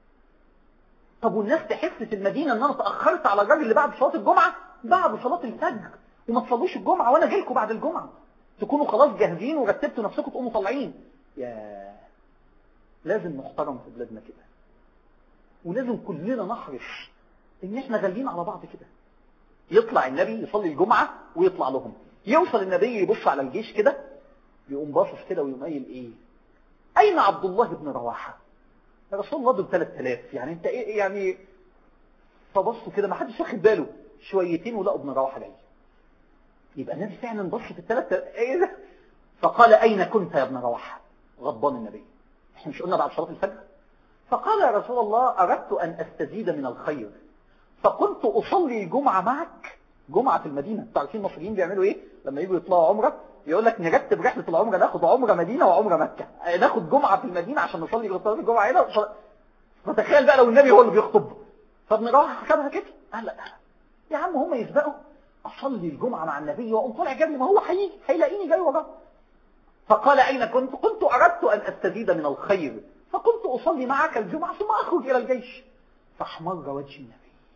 [SPEAKER 2] طب والناس تحس في المدينة ان انا اتأخرت على الراجل اللي بعد صلاة الجمعة بعد صلاة الفجر وما تصلوش الجمعة وانا جاي لكم بعد الجمعة تكونوا خلاص جاهزين ورتبتوا نفسكم تقوموا طالعين يا لازم نحترم في بلادنا كده ولازم كلنا نحرص ان احنا غاليين على بعض كده يطلع النبي يصلي الجمعة ويطلع لهم يوصل النبي يبص على الجيش كده يقوم باصص كده ويقوم قايل ايه اين عبد الله بن رواحه يا رسول الله دول 3000 يعني انت ايه يعني فبصوا كده ما حدش واخد باله شويتين ولقوا ابن رواحه جاي يبقى النبي فعلا بص في الثلاث ايه ده فقال اين كنت يا ابن رواحه غضبان النبي احنا مش قلنا بعد صلاه الفجر فقال يا رسول الله اردت ان استزيد من الخير فكنت اصلي الجمعه معك جمعه في المدينه انتوا عارفين المصريين بيعملوا ايه لما يجوا يطلعوا عمره يقول لك نرتب رحله العمره ناخد عمره مدينه وعمره مكه ناخد جمعه في المدينه عشان نصلي صلاه الجمعه هنا وصل... فتخيل بقى لو النبي هو اللي بيخطب فابن رواحه حسبها كده قال لا يا عم هم يسبقوا اصلي الجمعه مع النبي واقوم طالع جنبي ما هو هيجي هيلاقيني جاي وراه فقال اين كنت قلت اردت ان استزيد من الخير فكنت اصلي معك الجمعه ثم اخرج الى الجيش فاحمر وجه النبي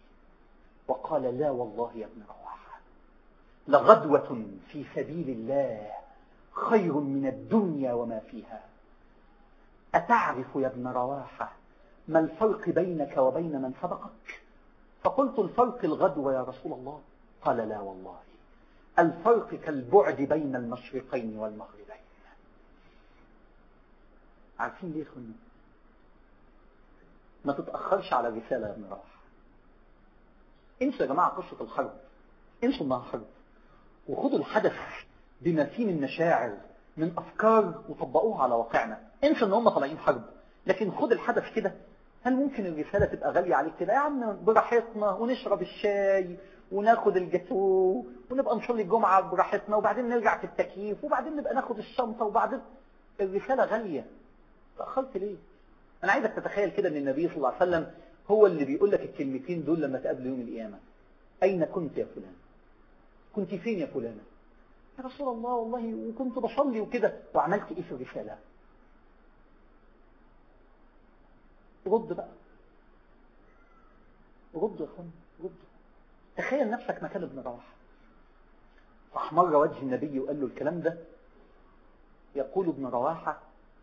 [SPEAKER 2] وقال لا والله يا ابن رواحه لغدوة في سبيل الله خير من الدنيا وما فيها أتعرف يا ابن رواحة ما الفرق بينك وبين من سبقك فقلت الفرق الغدوة يا رسول الله قال لا والله الفرق كالبعد بين المشرقين والمغربين عارفين ليه خلنا ما تتأخرش على الرسالة يا ابن رواحة انسوا يا جماعة قصة الحرب انسوا انها حرب وخدوا الحدث بما فيه من مشاعر من أفكار وطبقوها على واقعنا انسى ان هم طالعين حرب لكن خد الحدث كده هل ممكن الرسالة تبقى غالية عليك كده يا عم براحتنا ونشرب الشاي وناخد الجاتو ونبقى نصلي الجمعة براحتنا وبعدين نرجع في التكييف وبعدين نبقى ناخد الشنطة وبعدين الرسالة غالية تأخرت ليه أنا عايزك تتخيل كده أن النبي صلى الله عليه وسلم هو اللي بيقول لك الكلمتين دول لما تقابل يوم القيامة أين كنت يا فلان كنت فين يا فلانة يا رسول الله والله وكنت بصلي وكده وعملت إيه في الرسالة رد بقى رد يا اخوان رد تخيل نفسك مكان ابن رواحه فاحمر وجه النبي وقال له الكلام ده يقول ابن رواحه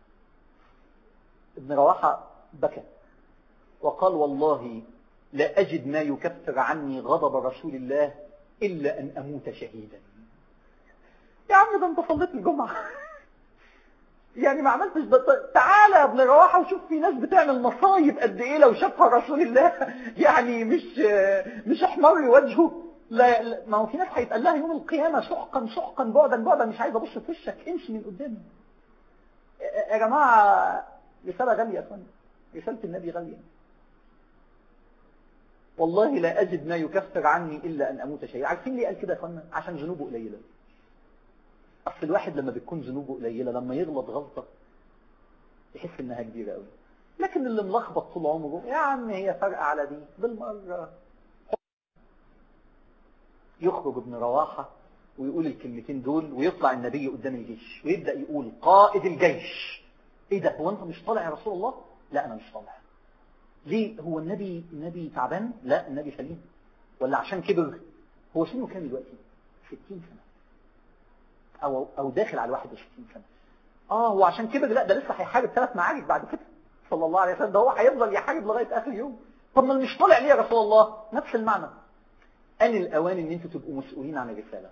[SPEAKER 2] ابن رواحه بكى وقال والله لا أجد ما يكفر عني غضب رسول الله إلا أن أموت شهيدا يا عم ده انت صليت الجمعة يعني ما عملتش ده تعالى يا ابن رواحة وشوف في ناس بتعمل مصايب قد ايه لو شافها رسول الله يعني مش مش احمر وجهه لا, لا ما هو في ناس هيتقال لها يوم القيامة سحقا سحقا بعدا بعدا مش عايز ابص في وشك امشي من قدامي يا جماعة رسالة غالية يا فندم رسالة النبي غالية والله لا أجد ما يكفر عني إلا أن أموت شيئا عارفين ليه قال كده يا فندم عشان ذنوبه قليلة أصل الواحد لما بتكون ذنوبه قليلة لما يغلط غلطة يحس إنها كبيرة قوي لكن اللي ملخبط طول عمره يا عم هي فرقة على دي بالمرة يخرج ابن رواحة ويقول الكلمتين دول ويطلع النبي قدام الجيش ويبدأ يقول قائد الجيش ايه ده هو انت مش طالع يا رسول الله لا انا مش طالع ليه هو النبي النبي تعبان لا النبي سليم ولا عشان كبر هو سنه كام دلوقتي 60 سنة او او داخل على 61 سنة اه هو عشان كبر لا ده لسه هيحارب ثلاث معارك بعد كده صلى الله عليه وسلم ده هو هيفضل يحارب لغاية اخر يوم طب ما مش طالع ليه يا رسول الله نفس المعنى ان الاوان ان انتوا تبقوا مسؤولين عن الرسالة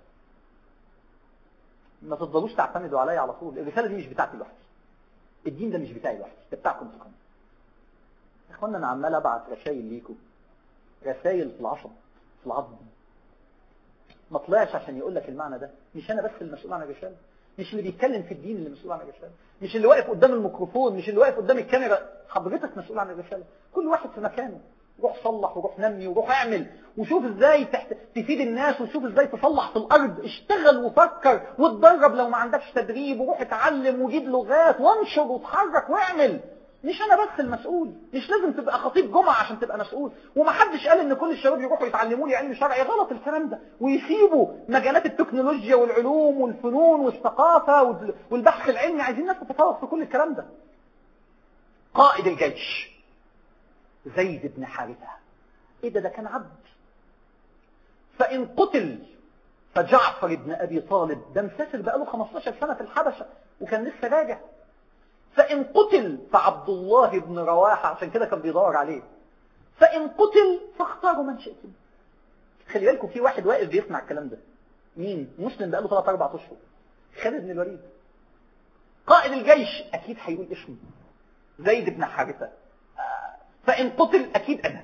[SPEAKER 2] ما تفضلوش تعتمدوا عليا على طول الرسالة دي مش بتاعتي لوحدي الدين ده مش بتاعي لوحدي ده بتاعكم انتم يا اخوانا انا عمال ابعت رسائل ليكم رسائل في العصب في العظم ما طلعش عشان يقول لك المعنى ده مش انا بس المسؤول عن الرساله مش اللي بيتكلم في الدين اللي مسؤول عن الرساله مش اللي واقف قدام الميكروفون مش اللي واقف قدام الكاميرا حضرتك مسؤول عن الرساله كل واحد في مكانه روح صلح وروح نمي وروح اعمل وشوف ازاي تحت... تفيد الناس وشوف ازاي تصلح في الارض اشتغل وفكر واتدرب لو ما عندكش تدريب وروح اتعلم وجيب لغات وانشر واتحرك واعمل مش انا بس المسؤول مش لازم تبقى خطيب جمعة عشان تبقى مسؤول ومحدش قال ان كل الشباب يروحوا يتعلموا لي علم شرعي غلط الكلام ده ويسيبوا مجالات التكنولوجيا والعلوم والفنون والثقافة والبحث العلمي عايزين ناس تتفوق في كل الكلام ده قائد الجيش زيد بن حارثة ايه ده ده كان عبد فان قتل فجعفر بن ابي طالب ده مسافر بقاله 15 سنة في الحبشة وكان لسه راجع فإن قتل فعبد الله بن رواحة عشان كده كان بيدور عليه فإن قتل فاختاروا من شئتم خلي بالكم في واحد واقف بيسمع الكلام ده مين مسلم بقاله 3 4 اشهر خالد بن الوليد قائد الجيش اكيد هيقول اسمه زيد بن حارثه فإن قتل اكيد انا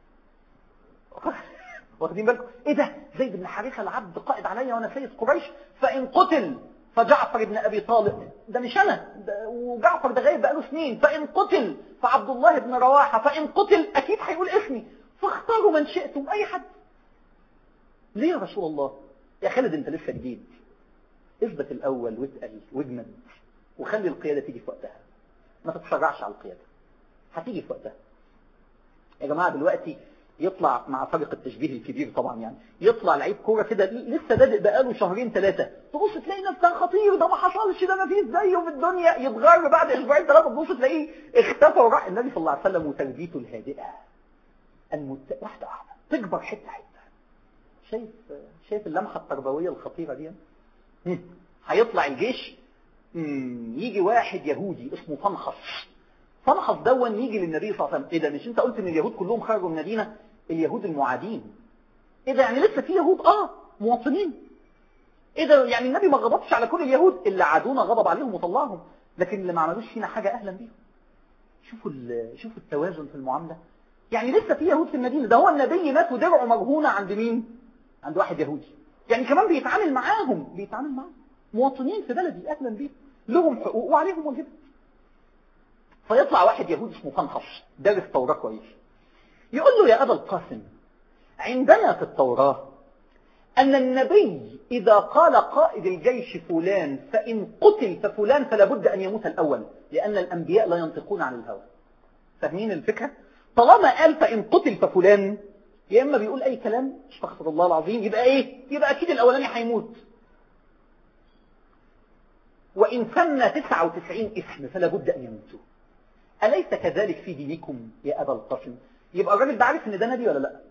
[SPEAKER 2] واخدين بالكم ايه ده زيد بن حارثه العبد قائد عليا وانا سيد قريش فإن قتل فجعفر بن أبي طالب ده مش أنا ده وجعفر ده غايب بقاله سنين فإن قتل فعبد الله بن رواحة فإن قتل أكيد هيقول اسمي فاختاروا من شئتم أي حد ليه يا رسول الله يا خالد أنت لسه جديد اثبت الأول واتقل واجمد وخلي القيادة تيجي في وقتها ما تتسرعش على القيادة هتيجي في وقتها يا جماعة دلوقتي يطلع مع فرق التشبيه الكبير طبعا يعني يطلع لعيب كوره كده لسه بادئ بقاله شهرين ثلاثه تبص تلاقي ناس ده خطير ده ما حصلش ده ما فيش زيه في الدنيا يتغير بعد اسبوعين ثلاثه تبص تلاقيه اختفى وراح النبي صلى الله عليه وسلم وتربيته الهادئه المت... واحده واحده تكبر حته حته شايف شايف اللمحه التربويه الخطيره دي هيطلع الجيش يجي واحد يهودي اسمه فنخص فنخص دون يجي للنبي صلى الله عليه وسلم ايه ده مش انت قلت ان اليهود كلهم خرجوا من المدينه اليهود المعادين ايه ده يعني لسه في يهود اه مواطنين ايه ده يعني النبي ما غضبش على كل اليهود اللي عادونا غضب عليهم وطلعهم لكن اللي ما عملوش فينا حاجه اهلا بيهم شوفوا شوفوا التوازن في المعامله يعني لسه في يهود في المدينه ده هو النبي مات ودرعه مرهونه عند مين عند واحد يهودي يعني كمان بيتعامل معاهم بيتعامل معاهم مواطنين في بلدي اهلا بيهم لهم حقوق وعليهم واجبات فيطلع واحد يهودي اسمه فنخص دارس توراة كويس يقول له يا أبا القاسم عندنا في التوراة أن النبي إذا قال قائد الجيش فلان فإن قتل ففلان فلا بد أن يموت الأول لأن الأنبياء لا ينطقون عن الهوى فاهمين الفكرة؟ طالما قال فإن قتل ففلان يا إما بيقول أي كلام استغفر الله العظيم يبقى إيه؟ يبقى أكيد الأولاني هيموت وإن سن 99 اسم فلا بد أن يموتوا أليس كذلك في دينكم يا أبا القاسم يبقى الراجل ده عارف إن ده نبي ولا لا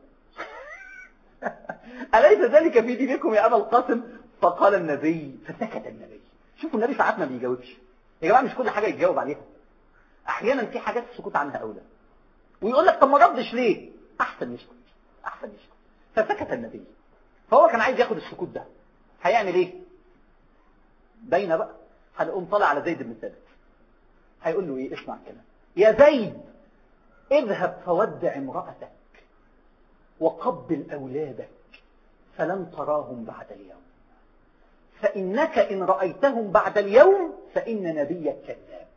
[SPEAKER 2] أليس ذلك في دينكم يا أبا القاسم فقال النبي فسكت النبي شوفوا النبي ساعات ما بيجاوبش يا جماعة مش كل حاجة يتجاوب عليها أحيانا في حاجات السكوت عنها أولى ويقول لك طب ما ردش ليه أحسن يسكت أحسن يسكت فسكت النبي فهو كان عايز ياخد السكوت ده هيعمل ايه باينه بقى هنقوم طالع على زيد بن ثابت هيقول له ايه اسمع الكلام يا زيد اذهب فودع امرأتك وقبل أولادك فلن تراهم بعد اليوم فإنك إن رأيتهم بعد اليوم فإن نبيك كذاب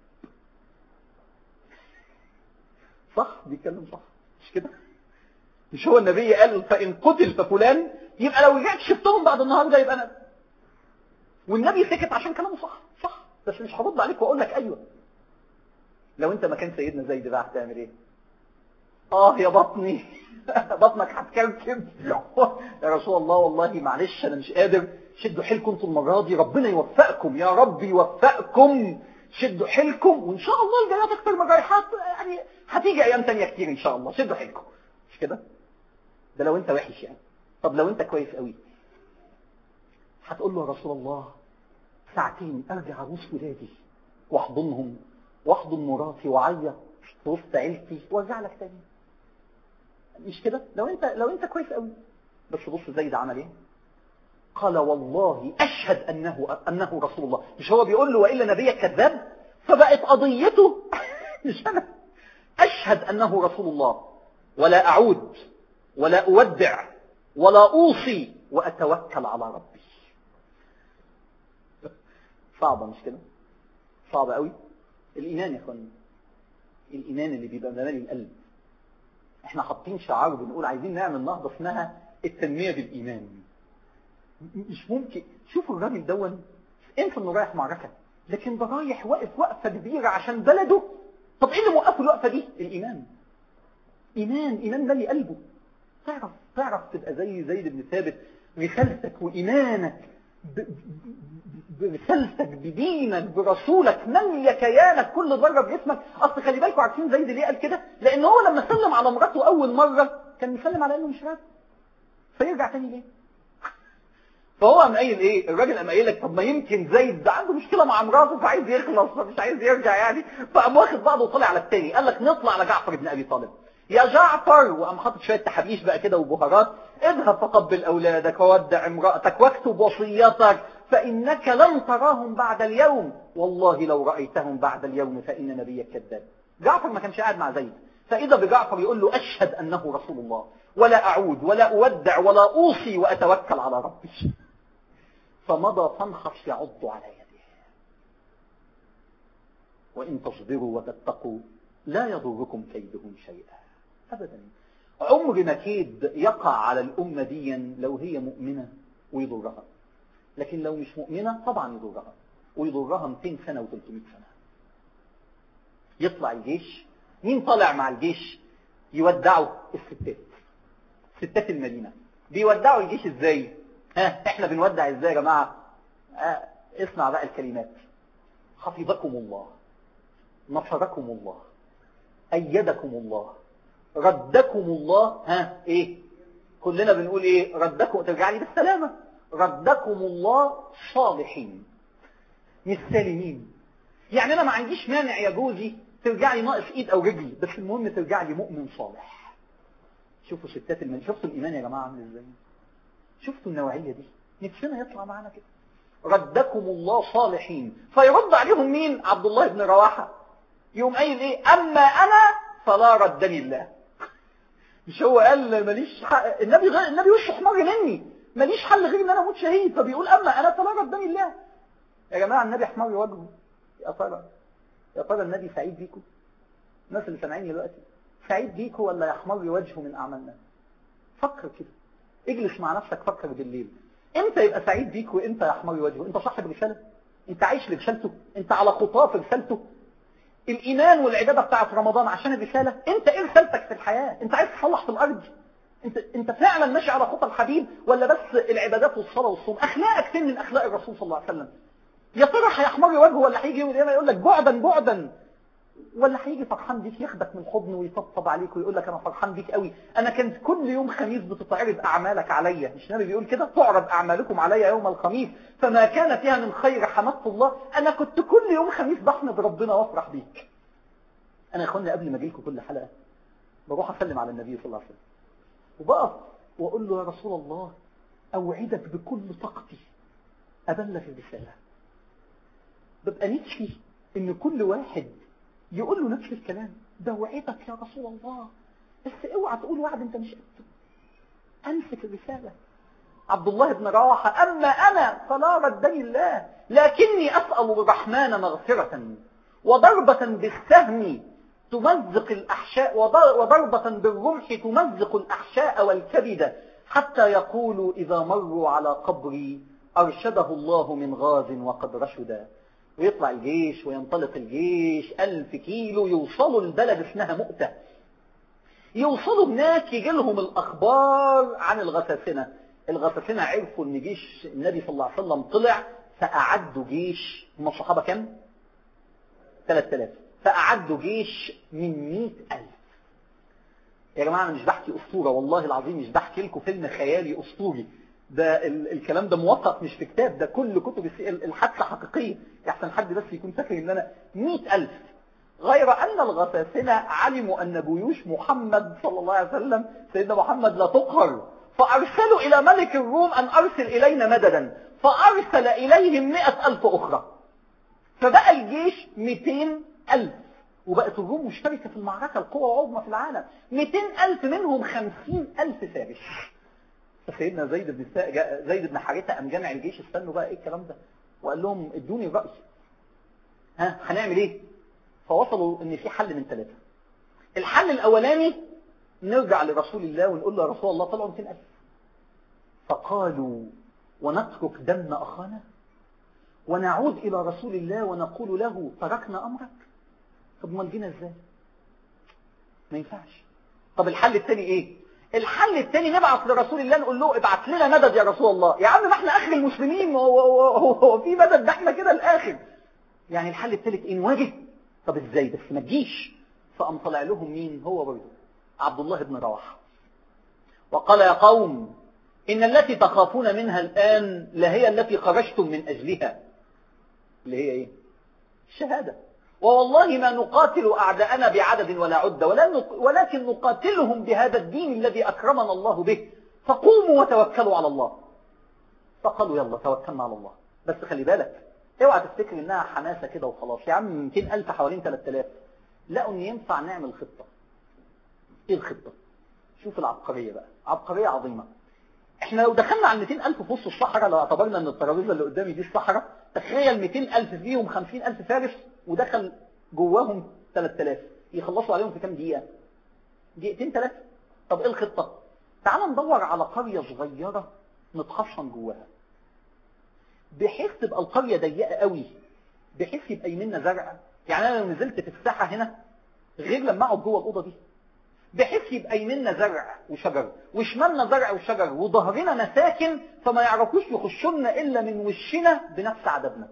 [SPEAKER 2] صح بيتكلم صح مش كده مش هو النبي قال فإن قتل ففلان يبقى لو رجعت شفتهم بعد النهارده يبقى أنا والنبي سكت عشان كلامه صح صح بس مش هرد عليك واقول لك ايوه لو انت مكان سيدنا زيد بقى هتعمل ايه اه يا بطني بطنك هتكركب يا رسول الله والله معلش انا مش قادر شدوا حيلكم انتوا المره دي ربنا يوفقكم يا رب يوفقكم شدوا حيلكم وان شاء الله الجايات اكتر ما جايحات يعني هتيجي ايام تانية كتير ان شاء الله شدوا حيلكم مش كده ده لو انت وحش يعني طب لو انت كويس قوي هتقول له يا رسول الله ساعتين ارجع ابوس ولادي واحضنهم واحضن مراتي واعيط في وسط عيلتي وارجع لك تاني مش كده لو انت لو انت كويس قوي بس بص زيد عمل ايه قال والله اشهد انه انه رسول الله مش هو بيقول له والا نبيك كذاب فبقت قضيته مش انا اشهد انه رسول الله ولا اعود ولا اودع ولا اوصي واتوكل على ربي صعبة مش كده صعبة قوي الإيمان يا اخوان الإيمان اللي بيبقى ملالي القلب احنا حاطين شعار بنقول عايزين نعمل نهضة اسمها التنمية بالإيمان مش ممكن شوفوا الراجل دون انسى انه رايح معركة لكن ده رايح واقف وقفة كبيرة عشان بلده طب ايه اللي موقفه الوقفة دي الإيمان إيمان إيمان مالي قلبه تعرف تعرف تبقى زي زيد بن ثابت رسالتك وإيمانك برسالتك بدينك برسولك مالية كيانك كل ذرة بجسمك اصل خلي بالكم عارفين زيد ليه قال كده لان هو لما سلم على مراته اول مرة كان مسلم على انه مش راجل فيرجع تاني ليه فهو قام قايل ايه الراجل قام قايل لك طب ما يمكن زيد ده عنده مشكله مع مراته فعايز يخلص فمش عايز يرجع يعني فقام واخد بعضه وطلع على التاني قال لك نطلع على جعفر بن ابي طالب يا جعفر وقام حاطط شويه تحابيش بقى كده وبهارات اذهب فقبل اولادك وودع امراتك واكتب وصيتك فانك لن تراهم بعد اليوم والله لو رايتهم بعد اليوم فان نبيك كذاب جعفر ما كانش قاعد مع زيد فاذا بجعفر يقول له اشهد انه رسول الله ولا اعود ولا اودع ولا اوصي واتوكل على ربي فمضى فانخص يعض على يده وان تصبروا وتتقوا لا يضركم كيدهم شيئا أبدا عمر ما كيد يقع على الأمة دي لو هي مؤمنة ويضرها لكن لو مش مؤمنة طبعا يضرها ويضرها 200 سنة و300 سنة يطلع الجيش مين طالع مع الجيش يودعوا الستات ستات المدينة بيودعوا الجيش ازاي ها احنا بنودع ازاي يا جماعة اه اسمع بقى الكلمات حفظكم الله نصركم الله أيدكم الله ردكم الله ها ايه كلنا بنقول ايه ردكم ترجع لي بالسلامة ردكم الله صالحين مش سالمين يعني انا ما عنديش مانع يا جوزي ترجع لي ناقص ايد او رجل بس المهم ترجع لي مؤمن صالح شوفوا ستات المن شفتوا الايمان يا جماعة عامل ازاي شفتوا النوعية دي نفسنا يطلع معانا كده ردكم الله صالحين فيرد عليهم مين عبد الله بن رواحة يوم قايل ايه اما انا فلا ردني الله مش هو قال ماليش حق النبي غير النبي وشه احمر مني ماليش حل غير ان انا اموت شهيد فبيقول اما انا فلا ردني الله يا جماعه النبي احمر وجهه يا ترى يا ترى النبي سعيد بيكم الناس اللي سامعيني دلوقتي سعيد بيكم ولا يحمر وجهه من اعمالنا فكر كده اجلس مع نفسك فكر بالليل امتى يبقى سعيد بيك وامتى يحمر وجهه انت صاحب رسالة انت عايش لرسالته انت على خطاه في رسالته الايمان والعبادة بتاعت رمضان عشان الرسالة انت ايه رسالتك في الحياة انت عايز تصلح في الارض انت انت فعلا ماشي على خطى الحبيب ولا بس العبادات والصلاة والصوم اخلاقك فين من اخلاق الرسول صلى الله عليه وسلم يا ترى هيحمر وجهه ولا هيجي يوم القيامه يقول لك بعدا بعدا ولا هيجي فرحان بيك ياخدك من حضنه ويطبطب عليك ويقول لك انا فرحان بيك قوي انا كنت كل يوم خميس بتتعرض اعمالك عليا مش النبي بيقول كده تعرض اعمالكم عليا يوم الخميس فما كان فيها من خير حمدت الله انا كنت كل يوم خميس بحمد ربنا وافرح بيك انا يا اخوانا قبل ما اجي لكم كل حلقه بروح اسلم على النبي صلى الله عليه وسلم وبقف واقول له يا رسول الله اوعدك بكل طاقتي ابلغ الرساله ببقى نفسي ان كل واحد يقول له نفس الكلام ده وعدك يا رسول الله بس اوعى تقول وعد انت مش قده امسك الرسالة عبد الله بن رواحة اما انا فلا ردني الله لكني اسأل الرحمن مغفرة وضربة بالسهم تمزق الاحشاء وضربة بالرمح تمزق الاحشاء والكبد حتى يقولوا اذا مروا على قبري ارشده الله من غاز وقد رشدا ويطلع الجيش وينطلق الجيش ألف كيلو يوصلوا البلد اسمها مؤتة يوصلوا هناك يجي لهم الأخبار عن الغساسنة الغساسنة عرفوا ان جيش النبي صلى الله عليه وسلم طلع فأعدوا جيش هم الصحابة كم؟ 3000 فأعدوا جيش من 100000 يا جماعة أنا مش بحكي أسطورة والله العظيم مش بحكي لكم فيلم خيالي أسطوري ده ال الكلام ده موثق مش في كتاب ده كل كتب الحادثة حقيقية يحسن حد بس يكون فاكر ان انا مئة ألف غير أن الغساسنة علموا أن جيوش محمد صلى الله عليه وسلم سيدنا محمد لا تقهر فأرسلوا إلى ملك الروم أن أرسل إلينا مددا فأرسل إليهم مئة ألف أخرى فبقى الجيش مئتين ألف وبقت الروم مشتركة في المعركة القوى عظمى في العالم مئتين ألف منهم خمسين ألف فارس فسيدنا زيد بن زيد بن حارثة قام جامع الجيش استنوا بقى ايه الكلام ده وقال لهم ادوني الرأي ها هنعمل ايه فوصلوا ان في حل من ثلاثة الحل الاولاني نرجع لرسول الله ونقول له يا رسول الله طلعوا 200000 فقالوا ونترك دم اخانا ونعود الى رسول الله ونقول له تركنا امرك طب ما جينا ازاي ما ينفعش طب الحل الثاني ايه الحل الثاني نبعث لرسول الله نقول له ابعت لنا مدد يا رسول الله يا عم ما احنا اخر المسلمين هو, هو, هو, هو في مدد ده احنا كده الاخر يعني الحل الثالث ايه نواجه طب ازاي بس ما تجيش فقام طلع لهم مين هو برضه عبد الله بن رواحه وقال يا قوم ان التي تخافون منها الان لهي التي خرجتم من اجلها اللي هي ايه الشهاده ووالله ما نقاتل أعداءنا بعدد ولا عدة ولكن نقاتلهم بهذا الدين الذي أكرمنا الله به فقوموا وتوكلوا على الله فقالوا يلا توكلنا على الله بس خلي بالك اوعى تفتكر انها حماسة كده وخلاص يا عم 200 ألف حوالين 3000 لقوا ان ينفع نعمل خطة ايه الخطة شوف العبقرية بقى عبقرية عظيمة احنا لو دخلنا على 200 ألف في وسط الصحراء لو اعتبرنا ان الترابيزة اللي قدامي دي الصحراء تخيل 200 ألف فيهم 50 ألف فارس ودخل جواهم 3000 يخلصوا عليهم في كام دقيقة دقيقتين ثلاثة طب ايه الخطة تعال ندور على قرية صغيرة نتخصن جواها بحيث تبقى القرية ضيقة قوي بحيث يبقى يمنا زرع يعني انا لو نزلت في الساحة هنا غير لما اقعد جوه الأوضة دي بحيث يبقى يمنا زرع وشجر وشمالنا زرع وشجر وظهرنا مساكن فما يعرفوش يخشونا إلا من وشنا بنفس عددنا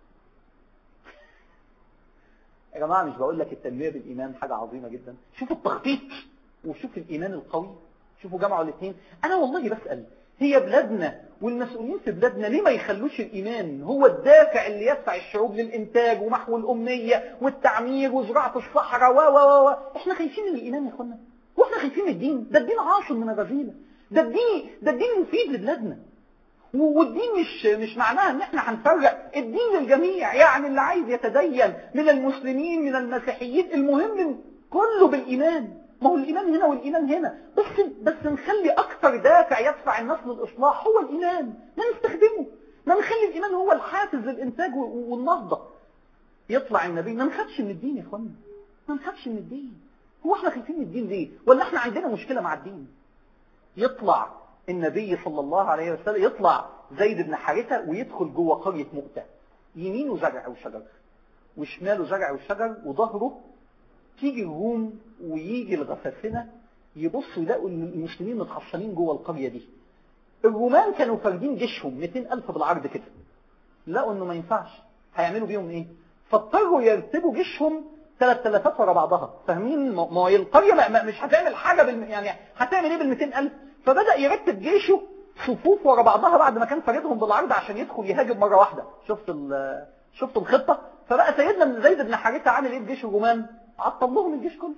[SPEAKER 2] يا جماعة مش بقول لك التنمية بالإيمان حاجة عظيمة جدا شوفوا التخطيط وشوف الإيمان القوي شوفوا جمعوا الاثنين أنا والله بسأل هي بلادنا والمسؤولين في بلادنا ليه ما يخلوش الإيمان هو الدافع اللي يدفع الشعوب للإنتاج ومحو الأمية والتعمير وزراعة الصحراء و و و احنا خايفين من الإيمان يا اخوانا واحنا خايفين من الدين ده الدين عاصم من الرذيلة ده الدين ده الدين مفيد لبلادنا والدين مش مش معناها ان احنا هنفرق الدين للجميع يعني اللي عايز يتدين من المسلمين من المسيحيين المهم كله بالإيمان ما هو الإيمان هنا والإيمان هنا بس بس نخلي أكثر دافع يدفع الناس للإصلاح هو الإيمان ما نستخدمه ما نخلي الإيمان هو الحافز للإنتاج والنهضة يطلع النبي ما نخافش من الدين يا اخوانا ما نخافش من الدين هو احنا خايفين من الدين ليه ولا احنا عندنا مشكلة مع الدين يطلع النبي صلى الله عليه وسلم يطلع زيد بن حارثة ويدخل جوه قرية مؤتة يمينه زرع وشجر وشماله زرع وشجر وظهره تيجي الروم ويجي الغساسنة يبصوا يلاقوا المسلمين متحصنين جوه القرية دي الرومان كانوا فاردين جيشهم 200 ألف بالعرض كده لقوا انه ما ينفعش هيعملوا بيهم ايه فاضطروا يرتبوا جيشهم ثلاث ثلاثات ورا بعضها فاهمين ما ما هي القرية ما- ما- مش هتعمل حاجة بالم... يعني هتعمل ايه بال 200 ألف فبدأ يرتب جيشه صفوف ورا بعضها بعد ما كان فاردهم بالعرض عشان يدخل يهاجم مرة واحدة شفت ال... شفت الخطة فبقى سيدنا زيد بن حارثة عامل ايه بجيش الرومان عطل لهم الجيش كله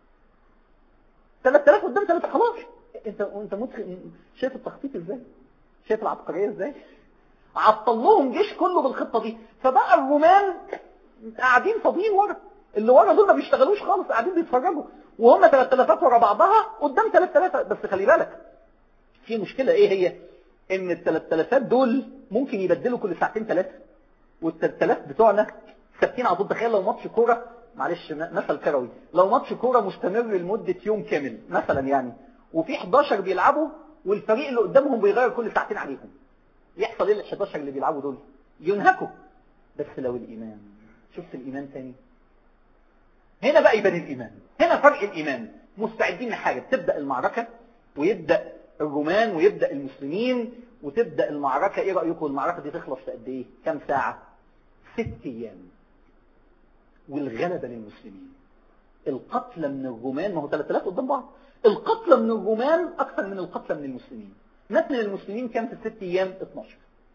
[SPEAKER 2] 3000 قدام 3 خلاص انت انت مدخل شايف التخطيط ازاي شايف العبقريه ازاي عطل لهم جيش كله بالخطه دي فبقى الرومان قاعدين فاضيين ورا اللي ورا دول ما بيشتغلوش خالص قاعدين بيتفرجوا وهم 3000 ورا بعضها قدام 3000 بس خلي بالك في مشكله ايه هي ان ال 3000 دول ممكن يبدلوا كل ساعتين ثلاثه وال 3000 بتوعنا ثابتين على طول تخيل لو ماتش كوره معلش م- مثل كروي لو ماتش كوره مستمر لمده يوم كامل مثلا يعني وفي 11 بيلعبوا والفريق اللي قدامهم بيغير كل ساعتين عليهم يحصل ايه لل 11 اللي بيلعبوا دول ينهكوا بس لو الايمان شفت الايمان تاني هنا بقى يبان الايمان هنا فرق الايمان مستعدين لحاجه تبدا المعركه ويبدا الرومان ويبدا المسلمين وتبدا المعركه ايه رايكم المعركه دي تخلص في قد ايه كام ساعه ست ايام والغلبه للمسلمين القتلى من الرومان ما هو 3000 قدام بعض القتلى من الرومان اكثر من القتلى من المسلمين مات من المسلمين كام في الست ايام 12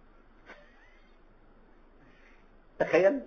[SPEAKER 2] تخيل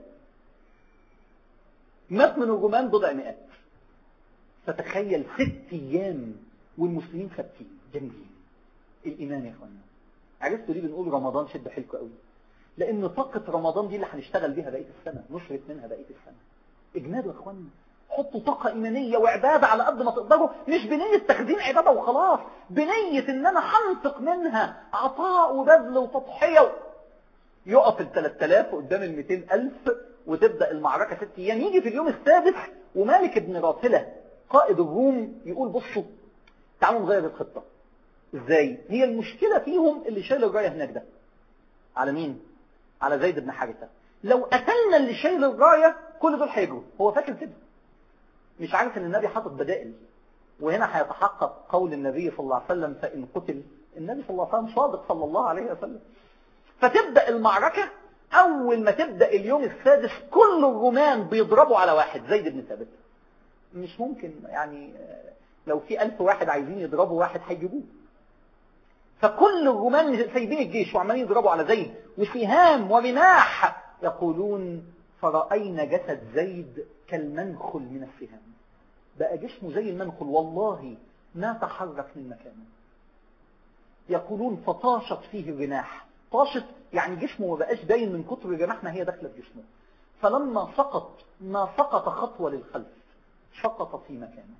[SPEAKER 2] مات من الرومان بضع مئات فتخيل ست ايام والمسلمين ثابتين جامدين الايمان يا اخوانا عرفتوا ليه بنقول رمضان شد حيلكم قوي لان طاقه رمضان دي اللي هنشتغل بيها بقيه السنه نشرب منها بقيه السنه اجمادوا يا اخوانا حطوا طاقة إيمانية وعبادة على قد ما تقدروا مش بنية تخزين عبادة وخلاص بنية إن أنا هنطق منها عطاء وبذل وتضحية يقف ال 3000 قدام ال 200000 وتبدأ المعركة ست أيام يجي في اليوم السادس ومالك بن رافلة قائد الروم يقول بصوا تعالوا نغير الخطة ازاي هي المشكلة فيهم اللي شايل الراية هناك ده على مين على زيد بن حارثة لو قتلنا اللي شايل الراية كل دول هيجروا هو فاكر كده مش عارف ان النبي حاطط بدائل وهنا هيتحقق قول النبي صلى الله عليه وسلم فإن قتل النبي صلى الله عليه وسلم صادق صلى الله عليه وسلم فتبدأ المعركة أول ما تبدأ اليوم السادس كل الرومان بيضربوا على واحد زيد بن ثابت مش ممكن يعني آه، لو في ألف واحد عايزين يضربوا واحد هيجيبوه فكل الرومان سايبين الجيش وعمالين يضربوا على زيد وسهام ورماح يقولون فرأينا جسد زيد كالمنخل من السهام بقى جسمه زي المنخل والله ما تحرك من مكانه يقولون فطاشت فيه الرماح طاشت يعني جسمه ما بقاش باين من كتر الرماح ما هي داخله في جسمه فلما سقط ما سقط خطوة للخلف سقط في مكانه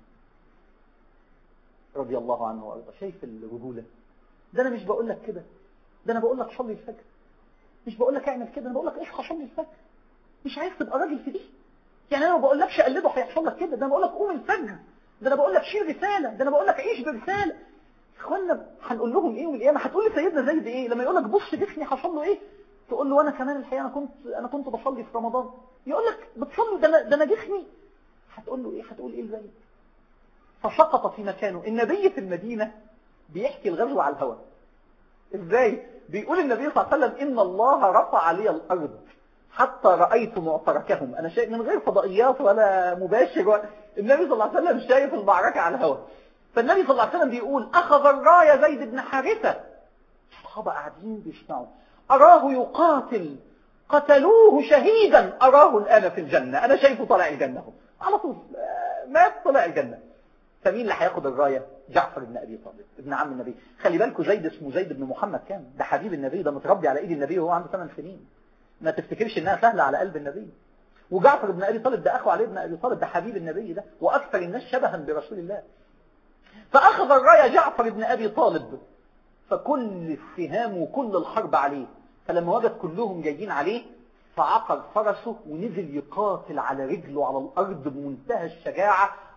[SPEAKER 2] رضي الله عنه وارضاه شايف الرجولة ده انا مش بقول لك كده ده انا بقول لك صلي الفجر مش بقول لك اعمل كده انا بقول لك اصحى صلي الفجر مش عايز تبقى راجل في دي يعني انا ما بقولكش قلده هيحصل لك كده ده انا بقول لك قوم الفجر ده انا بقول لك شيل رساله ده انا بقول لك عيش برساله اخوانا هنقول لهم ايه والقيامه هتقول لي سيدنا زيد ايه لما يقول لك بص جسمي حصل له ايه تقول له وانا كمان الحقيقه انا كنت انا كنت بصلي في رمضان يقول لك بتصلي ده انا ده انا جسمي هتقول له ايه هتقول ايه لزيد فسقط في مكانه النبي في المدينه بيحكي الغزو على الهوى ازاي بيقول النبي صلى الله عليه وسلم ان الله رفع لي الارض حتى رأيت معتركهم أنا شايف من غير فضائيات ولا مباشر ولا النبي صلى الله عليه وسلم شايف المعركة على الهواء فالنبي صلى الله عليه وسلم بيقول أخذ الراية زيد بن حارثة الصحابة قاعدين بيسمعوا أراه يقاتل قتلوه شهيدا أراه الآن في الجنة أنا شايفه طالع الجنة هو على طول آه، مات طلع الجنة فمين اللي هياخد الراية جعفر بن أبي طالب ابن عم النبي خلي بالكوا زيد اسمه زيد بن محمد كان ده حبيب النبي ده متربي على ايد النبي وهو عنده 8 سنين ما تفتكرش انها سهلة على قلب النبي وجعفر بن ابي طالب ده اخو علي بن ابي طالب ده حبيب النبي ده واكثر الناس شبها برسول الله فاخذ الرايه جعفر بن ابي طالب فكل السهام وكل الحرب عليه فلما وجد كلهم جايين عليه فعقر فرسه ونزل يقاتل على رجله على الارض بمنتهى الشجاعه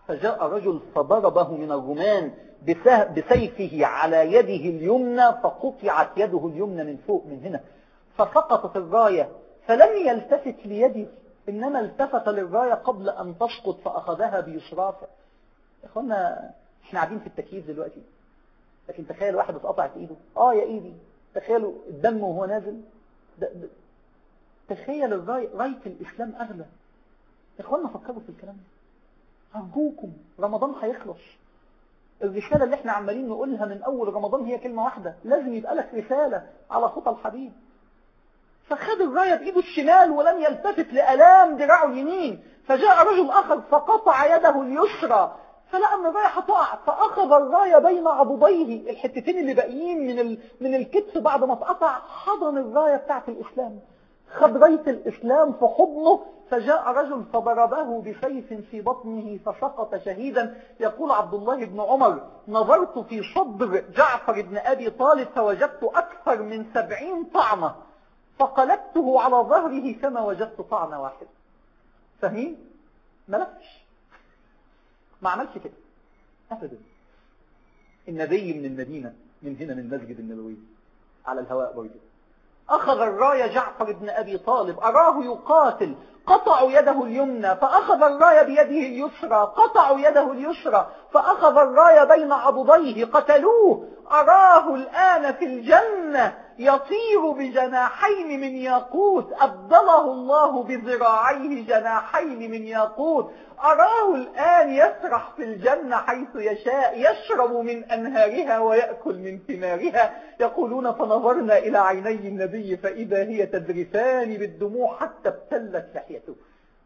[SPEAKER 2] فجاء رجل فضربه من الرمان بسه- بسيفه على يده اليمنى فقطعت يده اليمنى من فوق من هنا فسقطت الراية فلم يلتفت ليده إنما التفت للراية قبل أن تسقط فأخذها بيسراه يا اخوانا احنا قاعدين في التكييف دلوقتي لكن تخيل واحد اتقطعت ايده اه يا ايدي تخيلوا الدم وهو نازل ده ده تخيل الراية راية الاسلام اغلى يا اخوانا فكروا في الكلام ده ارجوكم رمضان هيخلص الرسالة اللي احنا عمالين نقولها من اول رمضان هي كلمة واحدة لازم يبقى لك رسالة على خطى الحبيب فخد الراية بإيده الشمال ولم يلتفت لألام دراعه اليمين فجاء رجل آخر فقطع يده اليسرى فلقى ان الراية هتقع فأخذ الراية بين عضديه الحتتين اللي باقيين من ال... من الكتف بعد ما اتقطع حضن الراية بتاعت الإسلام خد راية الإسلام في حضنه فجاء رجل فضربه بسيف في بطنه فسقط شهيدا يقول عبد الله بن عمر نظرت في صدر جعفر بن أبي طالب فوجدت أكثر من سبعين طعنة فقلبته على ظهره كما وجدت طعنة واحدة فاهمين؟ ما لفش ما عملش كده أبدا النبي من المدينة من هنا من المسجد النبوي على الهواء برضه أخذ الراية جعفر بن أبي طالب أراه يقاتل قطعوا يده اليمنى فأخذ الراية بيده اليسرى قطعوا يده اليسرى فأخذ الراية بين عضديه قتلوه أراه الآن في الجنة يطير بجناحين من ياقوت أبدله الله بذراعيه جناحين من ياقوت أراه الآن يسرح في الجنة حيث يشاء يشرب من أنهارها ويأكل من ثمارها يقولون فنظرنا إلى عيني النبي فإذا هي تذرفان بالدموع حتى ابتلت لحيته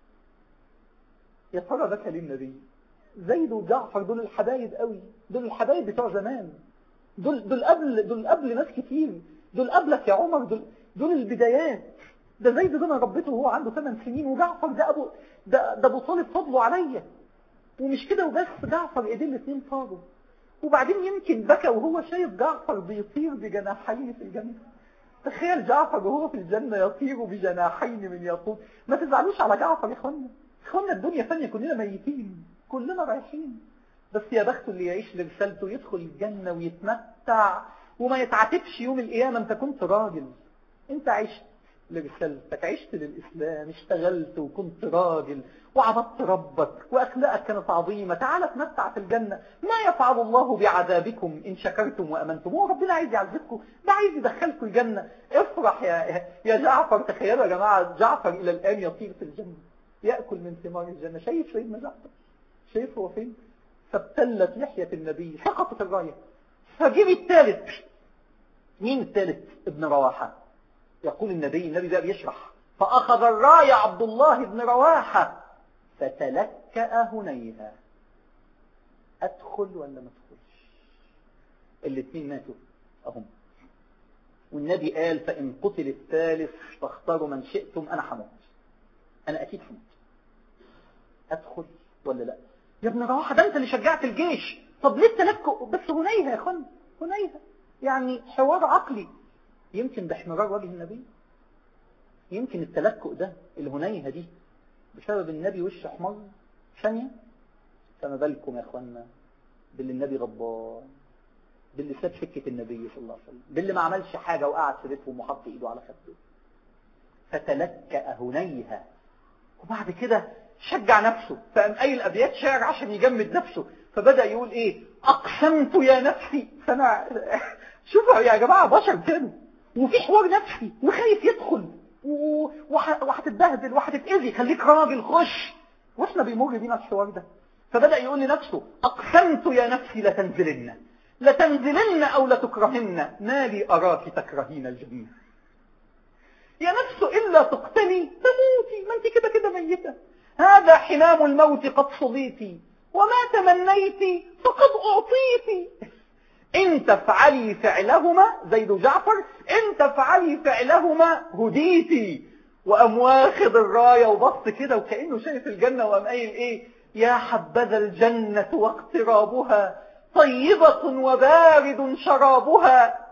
[SPEAKER 2] يا ترى بكى للنبي زيد وجعفر دول الحبايب قوي دول الحبايب بتوع زمان دول دول قبل دول قبل ناس كتير دول قبلك يا عمر دول دول البدايات ده زيد ده انا ربيته وهو عنده 8 سنين وجعفر ده ابو ده ده ابو طالب فضله عليا ومش كده وبس جعفر ايديه الاثنين طاروا وبعدين يمكن بكى وهو شايف جعفر بيطير بجناحين في الجنة تخيل جعفر وهو في الجنة يطير بجناحين من ياقوت ما تزعلوش على جعفر يا اخوانا اخوانا الدنيا ثانية كلنا ميتين كلنا رايحين بس يا بخته اللي يعيش لرسالته يدخل الجنة ويتمتع وما يتعاتبش يوم القيامة انت كنت راجل انت عشت لرسالتك عشت للإسلام اشتغلت وكنت راجل وعبدت ربك وأخلاقك كانت عظيمة تعال تمتع في الجنة ما يفعل الله بعذابكم إن شكرتم وأمنتم هو ربنا عايز يعذبكم ده عايز يدخلكم الجنة افرح يا, يا جعفر تخيلوا يا جماعة جعفر إلى الآن يطير في الجنة يأكل من ثمار الجنة شايف سيدنا جعفر شايف هو فين فابتلت لحية النبي سقطت الراية فجيب الثالث مين الثالث ابن رواحة يقول النبي النبي ده بيشرح فأخذ الراية عبد الله بن رواحة فتلكأ هنيها أدخل ولا ما أدخلش الاثنين ماتوا أهم والنبي قال فإن قتل الثالث فاختاروا من شئتم أنا حموت أنا أكيد حموت أدخل ولا لا يا ابن رواحة ده أنت اللي شجعت الجيش طب ليه التلكؤ بس هنيها يا أخوان هنيها يعني حوار عقلي يمكن باحمرار وجه النبي يمكن التلكؤ ده الهنيهة دي بسبب النبي وش احمر ثانية فما بالكم يا اخوانا باللي النبي غضبان باللي ساب سكة النبي صلى الله عليه وسلم باللي ما عملش حاجة وقعد في بيتهم وحط ايده على خده فتلكأ هنيها وبعد كده شجع نفسه فقام قايل ابيات شعر عشان يجمد نفسه فبدأ يقول ايه اقسمت يا نفسي فانا شوفوا يا جماعة بشر كده وفي حوار نفسي وخايف يدخل وهتتبهدل وهتتأذي خليك راجل خش واحنا بيمر بينا الحوار ده فبدأ يقول لنفسه أقسمت يا نفسي لتنزلن لتنزلن أو لتكرهن ما لي أراك تكرهين الجنة يا نفس إلا تقتلي تموتي ما انت كده كده ميتة هذا حمام الموت قد صليتي وما تمنيت فقد أعطيتي إن تفعلي فعلهما زيد جعفر إن تفعلي فعلهما هديتي وقام واخد الراية وبص كده وكأنه شايف الجنة وقام قايل إيه يا حبذا الجنة واقترابها طيبة وبارد شرابها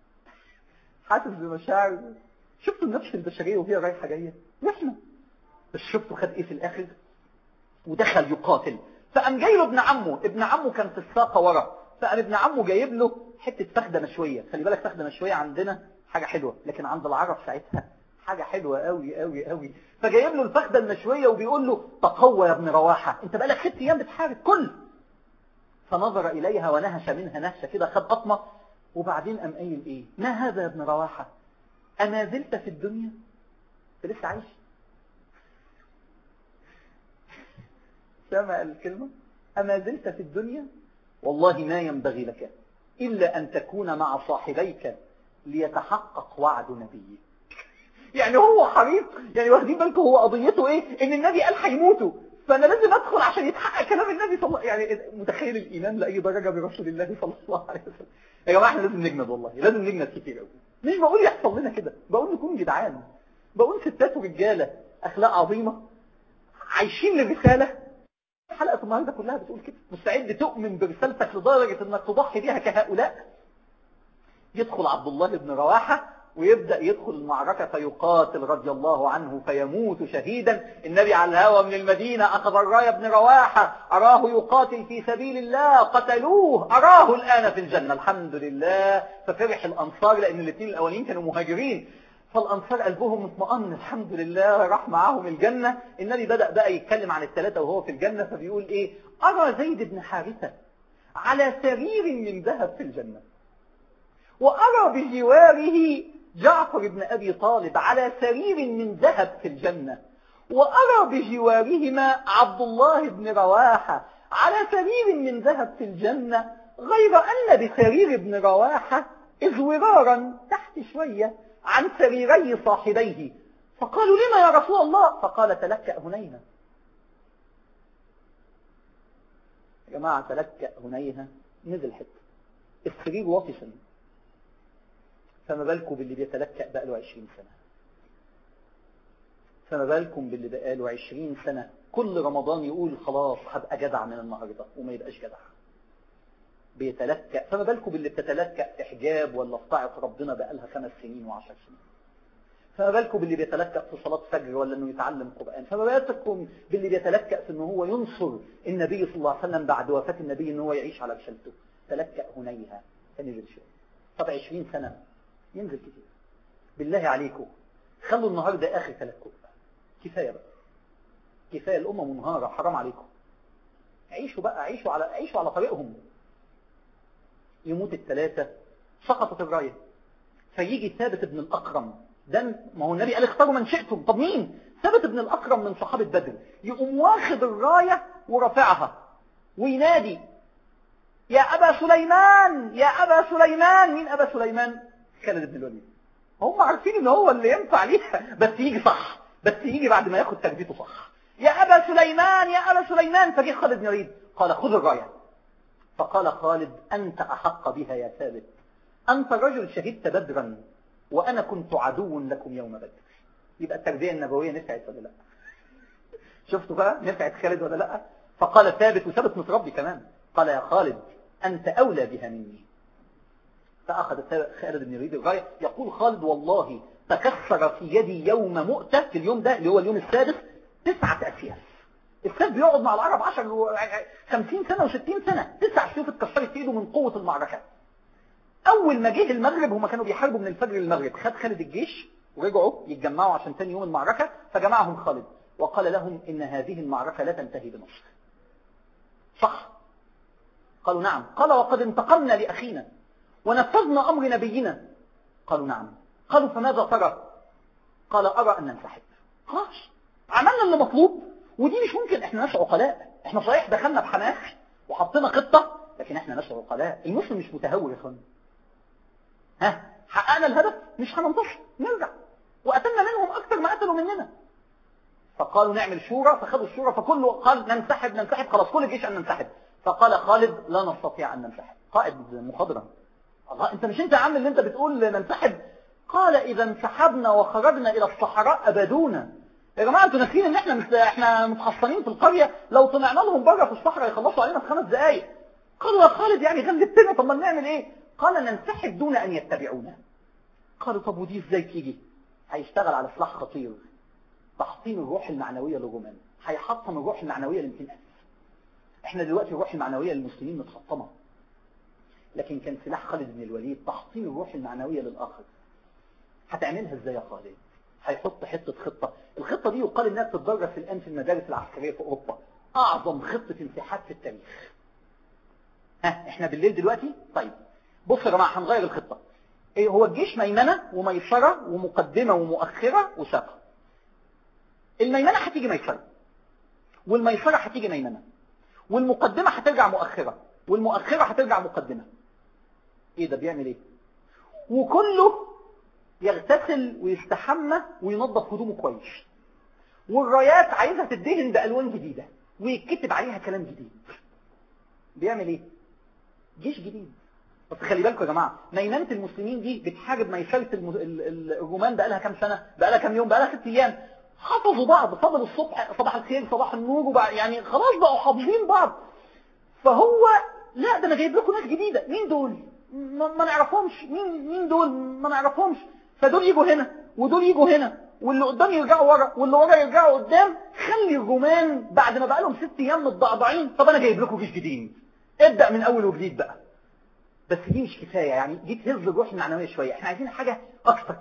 [SPEAKER 2] حاسس بمشاعر شفتوا النفس البشرية وهي رايحة جاية واحنا بس شفتوا خد ايه في الاخر ودخل يقاتل فقام جاي له ابن عمه ابن عمه كان في الساقة ورا فقام ابن عمه جايب له حتة فخدة مشوية خلي بالك فخدة مشوية عندنا حاجة حلوة لكن عند العرب ساعتها حاجة حلوة قوي قوي قوي فجايب له الفخدة المشوية وبيقول له تقوى يا ابن رواحة انت بقالك ست ايام بتحارب كل فنظر اليها ونهش منها نهشة كده خد قطمة وبعدين قام قايل ايه ما هذا يا ابن رواحة اما زلت في الدنيا انت لسه عايش سمع الكلمة أما زلت في الدنيا والله ما ينبغي لك إلا أن تكون مع صاحبيك ليتحقق وعد نبيك يعني هو حريص يعني واخدين بالكم هو قضيته ايه ان النبي قال هيموتوا فانا لازم ادخل عشان يتحقق كلام النبي صلى الله يعني متخيل الايمان لاي درجه برسول الله صلى الله عليه وسلم يا جماعه احنا لازم نجمد والله لازم نجمد كتير قوي مش بقول يحصل لنا كده بقول نكون جدعان بقول ستات ورجاله اخلاق عظيمه عايشين للرساله حلقة النهاردة كلها بتقول كده مستعد تؤمن برسالتك لدرجة انك تضحي بيها كهؤلاء يدخل عبد الله بن رواحة ويبدأ يدخل المعركة فيقاتل رضي الله عنه فيموت شهيدا النبي على الهوى من المدينة أخذ الراية بن رواحة أراه يقاتل في سبيل الله قتلوه أراه الآن في الجنة الحمد لله ففرح الأنصار لأن الاثنين الأولين كانوا مهاجرين فالأنصار قلبهم مطمئن الحمد لله راح معاهم الجنة النبي بدأ بقى يتكلم عن الثلاثة وهو في الجنة فبيقول إيه أرى زيد بن حارثة على سرير من ذهب في الجنة وأرى بجواره جعفر بن أبي طالب على سرير من ذهب في الجنة وأرى بجوارهما عبد الله بن رواحة على سرير من ذهب في الجنة غير أن بسرير ابن رواحة إزورارا تحت شوية عن سريري صاحبيه فقالوا لما يا رسول الله فقال تلكأ هنيها يا جماعة تلكأ هنيها نزل حتة السرير واطسا فما بالكم باللي بيتلكأ بقى له 20 سنة فما بالكم باللي بقى له 20 سنة كل رمضان يقول خلاص هبقى جدع من النهاردة وما يبقاش جدع بيتلكأ فما بالكم باللي بتتلكأ في حجاب ولا في طاعة ربنا بقى لها خمس سنين وعشر سنين فما بالكم باللي بيتلكأ في صلاة فجر ولا انه يتعلم قرآن فما بالكم باللي بيتلكأ في انه هو ينصر النبي صلى الله عليه وسلم بعد وفاة النبي ان هو يعيش على رسالته تلكأ هنيها فنزل شوية طب 20 سنة ينزل كتير بالله عليكم خلوا النهاردة آخر تلكؤ كفاية بقى كفاية الأمة منهارة حرام عليكم عيشوا بقى عيشوا على عيشوا على طريقهم يموت الثلاثة سقطت الراية فيجي ثابت بن الأكرم ده ما هو النبي قال اختاروا من شئتم طب مين ثابت بن الأكرم من صحابة بدر يقوم واخد الراية ورافعها وينادي يا أبا سليمان يا أبا سليمان مين أبا سليمان خالد بن الوليد هم عارفين ان هو اللي ينفع ليها بس يجي صح بس يجي بعد ما ياخد تربيته صح يا أبا سليمان يا أبا سليمان فجه خالد بن الوليد قال خذ الراية فقال خالد أنت أحق بها يا ثابت أنت رجل شهدت بدرا وأنا كنت عدو لكم يوم بدر يبقى التربية النبوية نفعت ولا لا شفتوا بقى نفعت خالد ولا لا فقال ثابت وثابت متربي كمان قال يا خالد أنت أولى بها مني فأخذ خالد بن الوليد الغاية يقول خالد والله تكسر في يدي يوم مؤتة في اليوم ده اللي هو اليوم السادس تسعة أسياف السيف بيقعد مع العرب 10 و 50 سنة و60 سنة تسع سيوف اتكسرت في ايده من قوة المعركة اول ما جه المغرب هم كانوا بيحاربوا من الفجر للمغرب خد خالد الجيش ورجعوا يتجمعوا عشان تاني يوم المعركة فجمعهم خالد وقال لهم ان هذه المعركة لا تنتهي بنصر صح قالوا نعم قال وقد انتقمنا لأخينا ونفذنا أمر نبينا قالوا نعم قالوا فماذا ترى قال أرى أن ننسحب خلاص عملنا اللي مطلوب ودي مش ممكن احنا ناس عقلاء احنا صحيح دخلنا بحماس وحطينا خطة لكن احنا ناس عقلاء المسلم مش متهور يا اخوان ها حققنا الهدف مش هننتصر نرجع وقتلنا منهم اكتر ما قتلوا مننا فقالوا نعمل شورى فخدوا الشورى فكله قال ننسحب ننسحب خلاص كل الجيش ان ننسحب فقال خالد لا نستطيع ان ننسحب قائد مخضرم الله انت مش انت يا عم اللي انت بتقول ننسحب قال اذا انسحبنا وخرجنا الى الصحراء ابدونا يا جماعة انتوا ناسيين ان احنا مت... احنا متحصنين في القرية لو طلعنا لهم بره في الصحراء يخلصوا علينا في خمس دقايق قالوا يا خالد يعني غلبتنا طب ما نعمل ايه قال ننسحب دون ان يتبعونا قالوا طب ودي ازاي تيجي هيشتغل على سلاح خطير تحطيم الروح المعنوية للرومان هيحطم الروح المعنوية ل 200000 احنا دلوقتي الروح المعنوية للمسلمين متحطمة لكن كان سلاح خالد بن الوليد تحطيم الروح المعنوية للآخر هتعملها ازاي يا خالد هيحط حتة خطة الخطة دي يقال انها بتتدرس الآن في المدارس العسكرية في أوروبا أعظم خطة انسحاب في التاريخ ها احنا بالليل دلوقتي طيب بصوا يا جماعة هنغير الخطة ايه هو الجيش ميمنة وميسرة ومقدمة ومؤخرة وساقة الميمنة هتيجي ميسرة والميسرة هتيجي ميمنة والمقدمة هترجع مؤخرة والمؤخرة هترجع مقدمة ايه ده بيعمل ايه وكله يغتسل ويستحمى وينظف هدومه كويس والرايات عايزها تدهن بألوان جديدة ويتكتب عليها كلام جديد بيعمل ايه جيش جديد بس خلي بالكم يا جماعة ميمنة المسلمين دي بتحارب ميسرة الم- ال- ال- الرومان بقى لها كام سنة بقى لها كام يوم بقى لها ست ايام حفظوا بعض فضل الصبح صباح الخير صباح النور وبقى يعني خلاص بقوا حافظين بعض فهو لا ده انا جايب لكم ناس جديدة مين دول ما, ما نعرفهمش مين مين دول ما نعرفهمش فدول يجوا هنا ودول يجوا هنا واللي قدام يرجعوا ورا واللي ورا يرجعوا قدام خلي الرومان بعد ما بقى لهم ست ايام متضعضعين طب انا جايب لكم جيش جديد ابدأ من اول وجديد بقى بس دي مش كفاية يعني دي تهز الروح المعنوية شوية احنا عايزين حاجة اكتر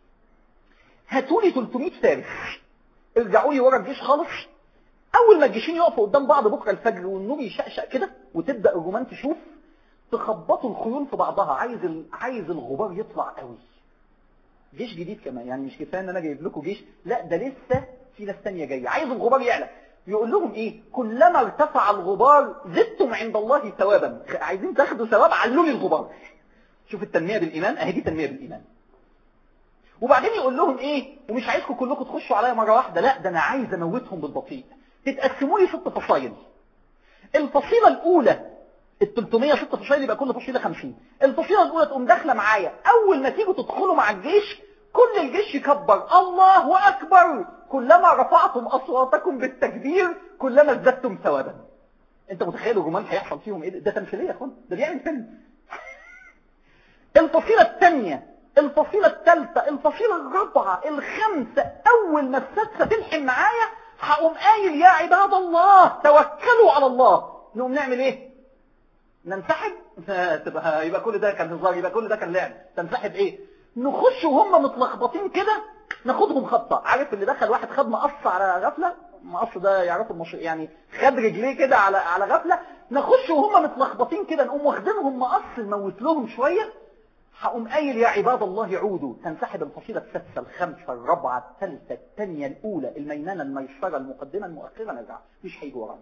[SPEAKER 2] هاتوا لي 300 فارس ارجعوا لي ورا الجيش خالص اول ما الجيشين يقفوا قدام بعض بكره الفجر والنور يشقشق كده وتبدا الرومان تشوف تخبطوا الخيول في بعضها عايز ال... عايز الغبار يطلع قوي جيش جديد كمان يعني مش كفايه ان انا جايب لكم جيش لا ده لسه في ناس ثانيه جايه عايز الغبار يعلى يقول لهم ايه كلما ارتفع الغبار زدتم عند الله ثوابا عايزين تاخدوا ثواب علوا لي الغبار شوف التنميه بالايمان اهي دي تنميه بالايمان وبعدين يقول لهم ايه ومش عايزكم كلكم تخشوا عليا مرة واحدة لا ده انا عايز اموتهم بالبطيء تتقسموا لي ست فصائل الفصيلة الاولى ال 300 ست فصائل يبقى كل فصيلة 50 الفصيلة الاولى تقوم داخلة معايا اول ما تيجوا تدخلوا مع الجيش كل الجيش يكبر الله اكبر كلما رفعتم اصواتكم بالتكبير كلما ازددتم ثوابا انت متخيل الرومان هيحصل فيهم ايه ده, ده تمثيليه يا اخوان ده بيعمل فيلم الفصيلة الثانية الفصيلة الثالثة الفصيلة الرابعة الخامسة أول ما السادسة تلحم معايا هقوم قايل يا عباد الله توكلوا على الله نقوم نعمل ايه ننسحب تبقى يبقى كل ده كان هزار يبقى كل ده كان لعب تنسحب ايه نخش وهم متلخبطين كده ناخدهم خبطة عارف اللي دخل واحد خد مقص على غفلة مقص ده يعرفوا المصري يعني خد رجليه كده على على غفلة نخش وهم متلخبطين كده نقوم واخدينهم مقص نموت لهم شوية هقوم قايل يا عباد الله عودوا تنسحب الفصيلة السادسة الخامسة الرابعة الثالثة الثانية الأولى الميمنة الميسرة المقدمة المؤخرة نرجع مش هيجوا ورانا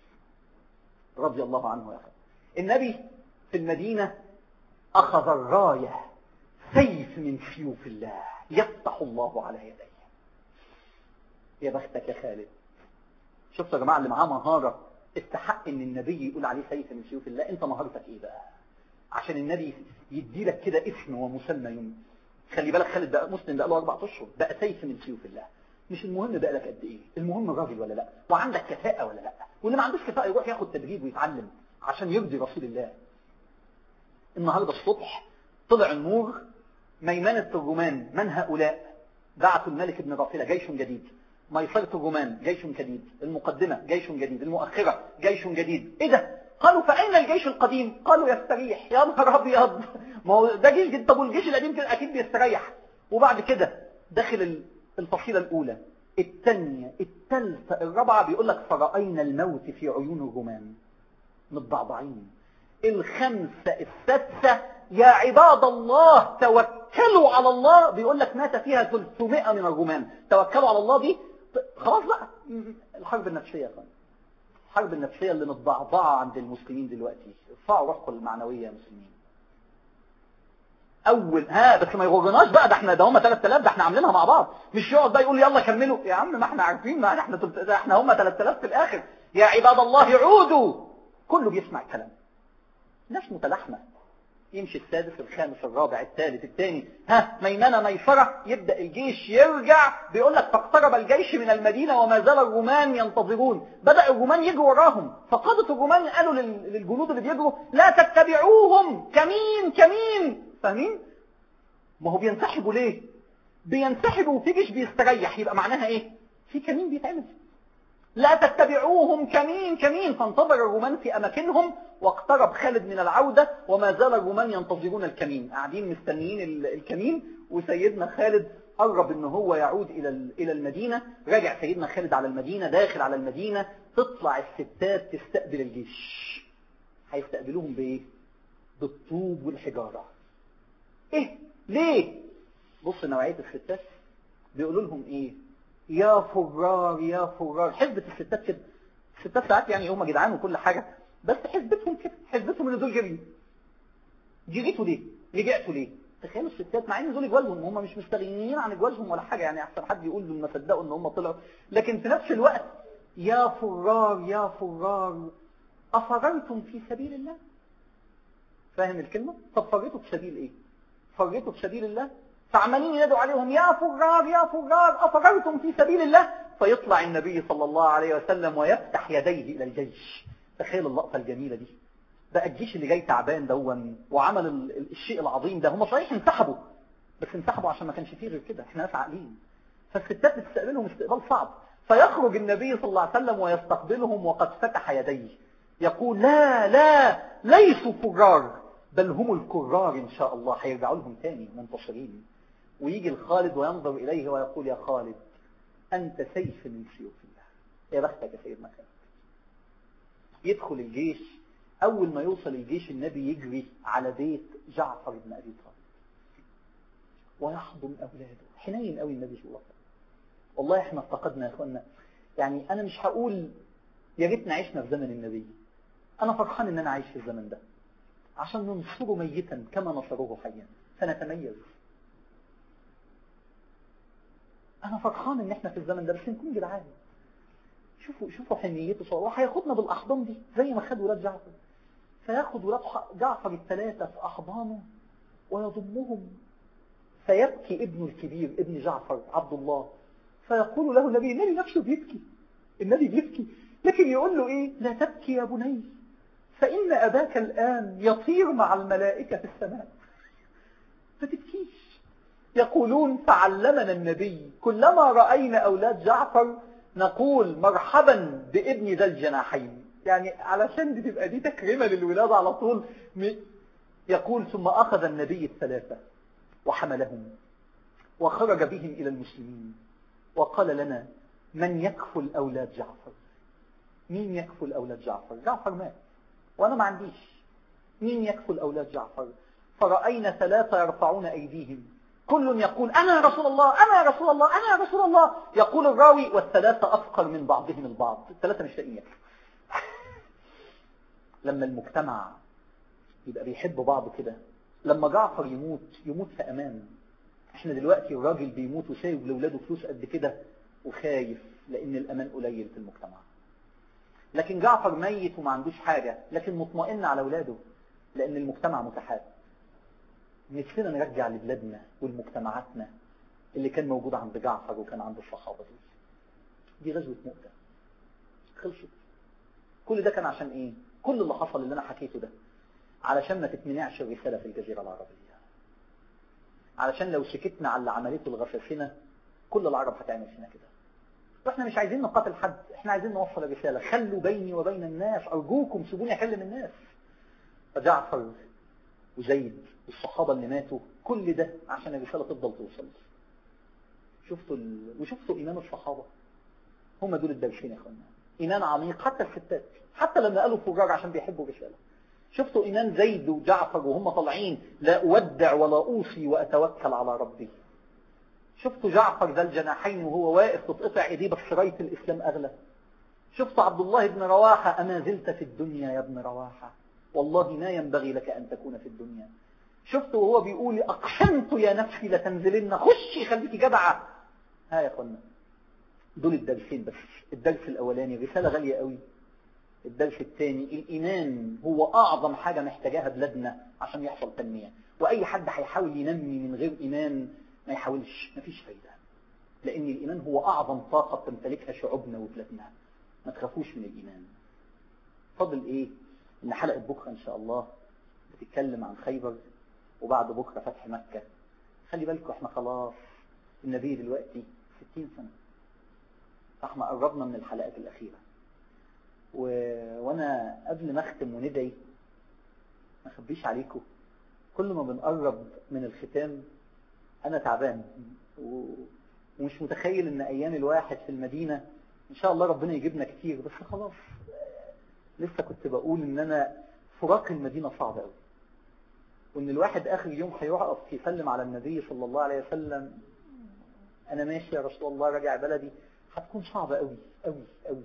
[SPEAKER 2] رضي الله عنه يا أخي النبي في المدينة أخذ الراية سيف من سيوف الله يفتح الله على يديه يا بختك يا خالد شفتوا يا جماعة اللي معاه مهارة استحق ان النبي يقول عليه سيف من سيوف الله انت مهارتك ايه بقى عشان النبي يدي لك كده اسم ومسمى يوم خلي بالك خالد بقى مسلم بقى له اربع اشهر بقى سيف من سيوف الله مش المهم بقى لك قد ايه المهم راجل ولا لا وعندك كفاءة ولا لا واللي ما عندوش كفاءة يروح ياخد تدريب ويتعلم عشان يرضي رسول الله النهاردة الصبح طلع النور ميمنة الرومان من هؤلاء بعثوا الملك ابن رافلة جيش جديد ميسرة الرومان جيش جديد المقدمة جيش جديد المؤخرة جيش جديد ايه ده قالوا فأين الجيش القديم قالوا يستريح يا نهار ابيض ما هو ده جيش جديد طب والجيش القديم كده اكيد بيستريح وبعد كده داخل الفصيلة الاولى الثانية الثالثة الرابعة بيقول لك فرأينا الموت في عيون الرومان متضعضعين الخمسة السادسة يا عباد الله توكلوا على الله بيقول لك مات فيها 300 من الرومان توكلوا على الله دي خلاص بقى الحرب النفسية يا فندم الحرب النفسية اللي متضعضعة عند المسلمين دلوقتي ارفعوا روحكم المعنوية يا مسلمين اول ها بس ما يغرناش بقى ده احنا ده هم 3000 ده احنا عاملينها مع بعض مش يقعد بقى يقول يلا كملوا يا عم ما احنا عارفين ما احنا ده احنا هم 3000 في الاخر يا عباد الله عودوا كله بيسمع الكلام ناس متلاحمة يمشي السادس الخامس الرابع الثالث الثاني ها ميمنة ميسرة يبدأ الجيش يرجع بيقول لك فاقترب الجيش من المدينة وما زال الرومان ينتظرون بدأ الرومان يجروا وراهم فقادة الرومان قالوا للجنود اللي بيجروا لا تتبعوهم كمين كمين فاهمين ما هو بينسحبوا ليه بينسحبوا وفي جيش بيستريح يبقى معناها ايه في كمين بيتعمل لا تتبعوهم كمين كمين فانتظر الرومان في أماكنهم واقترب خالد من العودة وما زال الرومان ينتظرون الكمين قاعدين مستنيين ال- الكمين وسيدنا خالد قرب ان هو يعود الى ال- الى المدينة رجع سيدنا خالد على المدينة داخل على المدينة تطلع الستات تستقبل الجيش هيستقبلوهم بايه بالطوب والحجارة ايه ليه بص نوعية الستات بيقولوا لهم ايه يا فرار يا فرار حزبة الستات كده الستات ساعات يعني هم جدعان وكل حاجة بس حزبتهم كده حزبتهم ان دول جريوا جريتوا ليه رجعتوا ليه تخيلوا الستات مع ان دول جوازهم هم مش مستغنيين عن جوازهم ولا حاجة يعني احسن حد يقول دول ما صدقوا ان هم طلعوا لكن في نفس الوقت يا فرار يا فرار افررتم في سبيل الله فاهم الكلمة طب فريتوا في سبيل ايه فريتوا في سبيل الله فعمالين ينادوا عليهم يا فرار يا فرار أفررتم في سبيل الله فيطلع النبي صلى الله عليه وسلم ويفتح يديه إلى الجيش تخيل اللقطة الجميلة دي بقى الجيش اللي جاي تعبان دون وعمل ال- ال- الشيء العظيم ده هم صحيح انسحبوا بس انسحبوا عشان ما كانش فيه غير كده احنا ناس عاقلين فالستات بتستقبلهم استقبال صعب فيخرج النبي صلى الله عليه وسلم ويستقبلهم وقد فتح يديه يقول لا لا ليسوا فرار بل هم الكرار إن شاء الله هيرجعوا لهم تاني منتصرين ويجي الخالد وينظر إليه ويقول يا خالد أنت سيف من سيوف الله يا بختك يا سيدنا خالد يدخل الجيش أول ما يوصل الجيش النبي يجري على بيت جعفر بن أبي طالب ويحضن أولاده حنين قوي النبي صلى الله عليه وسلم والله احنا افتقدنا يا اخوانا يعني انا مش هقول يا ريتنا عشنا في زمن النبي انا فرحان ان انا عايش في الزمن ده عشان ننصره ميتا كما نصروه حيا فنتميز انا فرحان ان احنا في الزمن ده بس نكون جدعان شوفوا شوفوا حنيته صار وهياخدنا بالاحضان دي زي ما خد ولاد جعفر فياخد ولاد جعفر الثلاثه في احضانه ويضمهم فيبكي ابنه الكبير ابن جعفر عبد الله فيقول له النبي النبي نفسه بيبكي النبي بيبكي لكن يقول له ايه لا تبكي يا بني فإن أباك الآن يطير مع الملائكة في السماء ما تبكيش يقولون فعلمنا النبي كلما رأينا أولاد جعفر نقول مرحبا بابن ذا الجناحين يعني علشان دي تبقى دي تكريمة للولادة على طول يقول ثم أخذ النبي الثلاثة وحملهم وخرج بهم إلى المسلمين وقال لنا من يكفل أولاد جعفر مين يكفل أولاد جعفر جعفر مات وأنا ما عنديش مين يكفل أولاد جعفر فرأينا ثلاثة يرفعون أيديهم كل يقول أنا يا رسول الله أنا يا رسول الله أنا يا رسول الله يقول الراوي والثلاثة أفقر من بعضهم البعض الثلاثة مش لاقيين لما المجتمع يبقى بيحب بعض كده لما جعفر يموت يموت في أمان احنا دلوقتي الراجل بيموت وسايب لأولاده فلوس قد كده وخايف لأن الأمان قليل في المجتمع لكن جعفر ميت وما عندوش حاجة لكن مطمئن على أولاده لأن المجتمع متحاب نفسنا نرجع لبلادنا والمجتمعاتنا اللي كان موجود عند جعفر وكان عند الصحابة دي دي غزوة مؤتة خلصت كل ده كان عشان ايه كل اللي حصل اللي انا حكيته ده علشان ما تتمنعش الرسالة في الجزيرة العربية علشان لو سكتنا على اللي عملته الغساسنة كل العرب هتعمل فينا كده واحنا مش عايزين نقاتل حد احنا عايزين نوصل الرسالة خلوا بيني وبين الناس ارجوكم سيبوني اكلم الناس فجعفر وزيد والصحابة اللي ماتوا كل ده عشان الرسالة تفضل توصل شفتوا ال... وشفتوا ايمان الصحابة هم دول الدارسين يا اخوانا ايمان عميق حتى الستات حتى لما قالوا فجار عشان بيحبوا الرسالة شفتوا ايمان زيد وجعفر وهم طالعين لا اودع ولا اوصي واتوكل على ربي شفتوا جعفر ذا الجناحين وهو واقف تتقطع ايديه بس رايه الاسلام اغلى شفتوا عبد الله بن رواحة اما زلت في الدنيا يا ابن رواحة والله ما ينبغي لك ان تكون في الدنيا شفتوا وهو بيقول اقسمت يا نفسي لتنزلن خشي خليكي جدعة ها يا اخوانا دول الدرسين بس الدرس الاولاني رسالة غالية قوي الدرس الثاني الإيمان هو أعظم حاجة محتاجاها بلادنا عشان يحصل تنمية وأي حد هيحاول ينمي من غير إيمان ما يحاولش مفيش فايدة لأن الإيمان هو أعظم طاقة تمتلكها شعوبنا وبلادنا ما تخافوش من الإيمان فضل إيه إن حلقة بكرة إن شاء الله بتتكلم عن خيبر وبعد بكرة فتح مكة خلي بالكم إحنا خلاص النبي دلوقتي 60 سنة فاحنا قربنا من الحلقات الأخيرة و... وأنا قبل ما أختم وندعي ما أخبيش عليكم كل ما بنقرب من الختام أنا تعبان و... ومش متخيل إن أيام الواحد في المدينة إن شاء الله ربنا يجيبنا كتير بس خلاص لسه كنت بقول إن أنا فراق المدينة صعب قوي وإن الواحد آخر يوم هيقف يسلم على النبي صلى الله عليه وسلم أنا ماشي يا رسول الله راجع بلدي هتكون صعبة قوي قوي قوي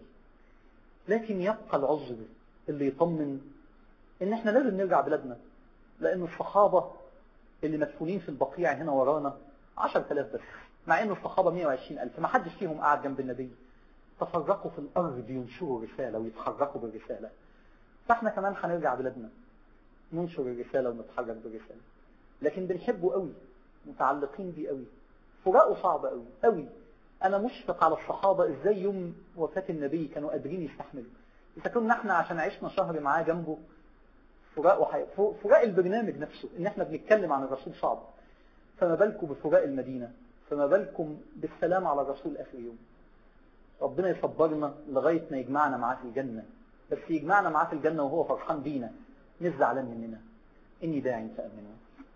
[SPEAKER 2] لكن يبقى العذر اللي يطمن إن إحنا لازم نرجع بلادنا لأن الصحابة اللي مدفونين في البقيع هنا ورانا 10000 بس مع إن الصحابة 120000 ما حدش فيهم قاعد جنب النبي تفرقوا في الأرض ينشروا الرسالة ويتحركوا بالرسالة فاحنا كمان هنرجع بلادنا ننشر الرسالة ونتحرك بالرسالة لكن بنحبه قوي متعلقين بيه قوي فراقه صعب قوي قوي انا مشفق على الصحابة ازاي يوم وفاة النبي كانوا قادرين يستحملوا اذا كنا احنا عشان عشنا شهر معاه جنبه فراقه حي... فراق البرنامج نفسه ان احنا بنتكلم عن الرسول صعب فما بالكم بفراق المدينة فما بالكم بالسلام على الرسول اخر يوم ربنا يصبرنا لغاية ما يجمعنا معاه في الجنة بس يجمعنا معاه في الجنة وهو فرحان بينا مش زعلان مننا إني داعي فأمنوا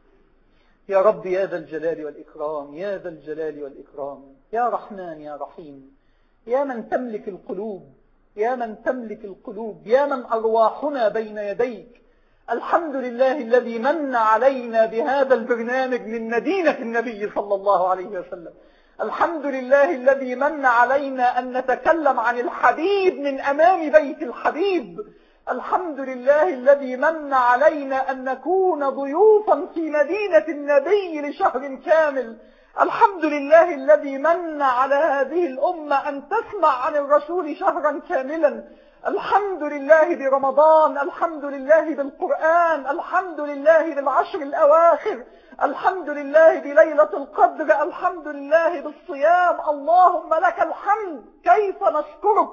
[SPEAKER 2] يا رب يا ذا الجلال والإكرام يا ذا الجلال والإكرام يا رحمن يا رحيم يا من تملك القلوب يا من تملك القلوب يا من أرواحنا بين يديك الحمد لله الذي من علينا بهذا البرنامج من مدينة النبي صلى الله عليه وسلم الحمد لله الذي من علينا أن نتكلم عن الحبيب من أمام بيت الحبيب الحمد لله الذي من علينا أن نكون ضيوفا في مدينة النبي لشهر كامل الحمد لله الذي من على هذه الأمة أن تسمع عن الرسول شهرا كاملا الحمد لله برمضان الحمد لله بالقرآن الحمد لله بالعشر الأواخر الحمد لله بليلة القدر الحمد لله بالصيام اللهم لك الحمد كيف نشكرك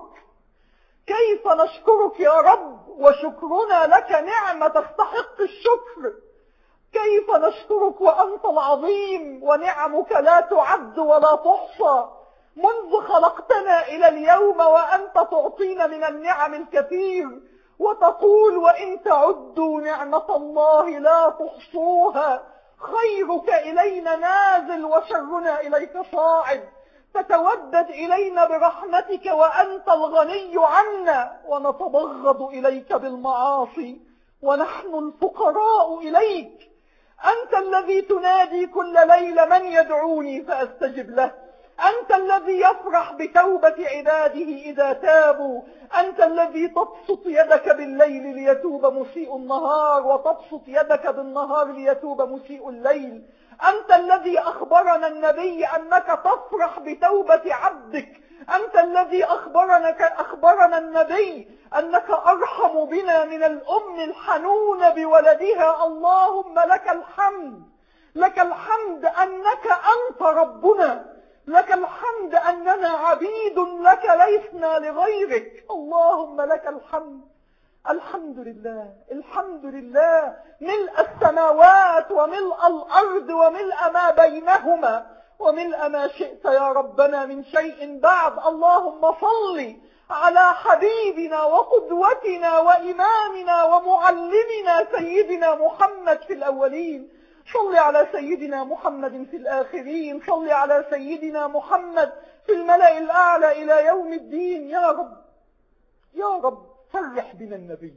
[SPEAKER 2] كيف نشكرك يا رب وشكرنا لك نعمة تستحق الشكر كيف نشكرك وأنت العظيم ونعمك لا تعد ولا تحصى منذ خلقتنا إلى اليوم وأنت تعطينا من النعم الكثير وتقول وإن تعدوا نعمة الله لا تحصوها خيرك إلينا نازل وشرنا إليك صاعد تتودد إلينا برحمتك وأنت الغني عنا ونتبغض إليك بالمعاصي ونحن الفقراء إليك أنت الذي تنادي كل ليلة من يدعوني فأستجب له أنت الذي يفرح بتوبة عباده إذا تابوا أنت الذي تبسط يدك بالليل ليتوب مسيء النهار وتبسط يدك بالنهار ليتوب مسيء الليل أنت الذي أخبرنا النبي أنك تفرح بتوبة عبدك أنت الذي أخبرنا, أخبرنا النبي أنك أرحم بنا من الأم الحنون بولدها اللهم لك الحمد لك الحمد أنك أنت ربنا لك الحمد أننا عبيد لك ليسنا لغيرك اللهم لك الحمد الحمد لله الحمد لله ملء السماوات وملء الأرض وملء ما بينهما وملء ما شئت يا ربنا من شيء بعد اللهم صل على حبيبنا وقدوتنا وإمامنا ومعلمنا سيدنا محمد في الأولين صل على سيدنا محمد في الآخرين صل على سيدنا محمد في الملأ الأعلى إلى يوم الدين يا رب يا رب فرح بنا النبي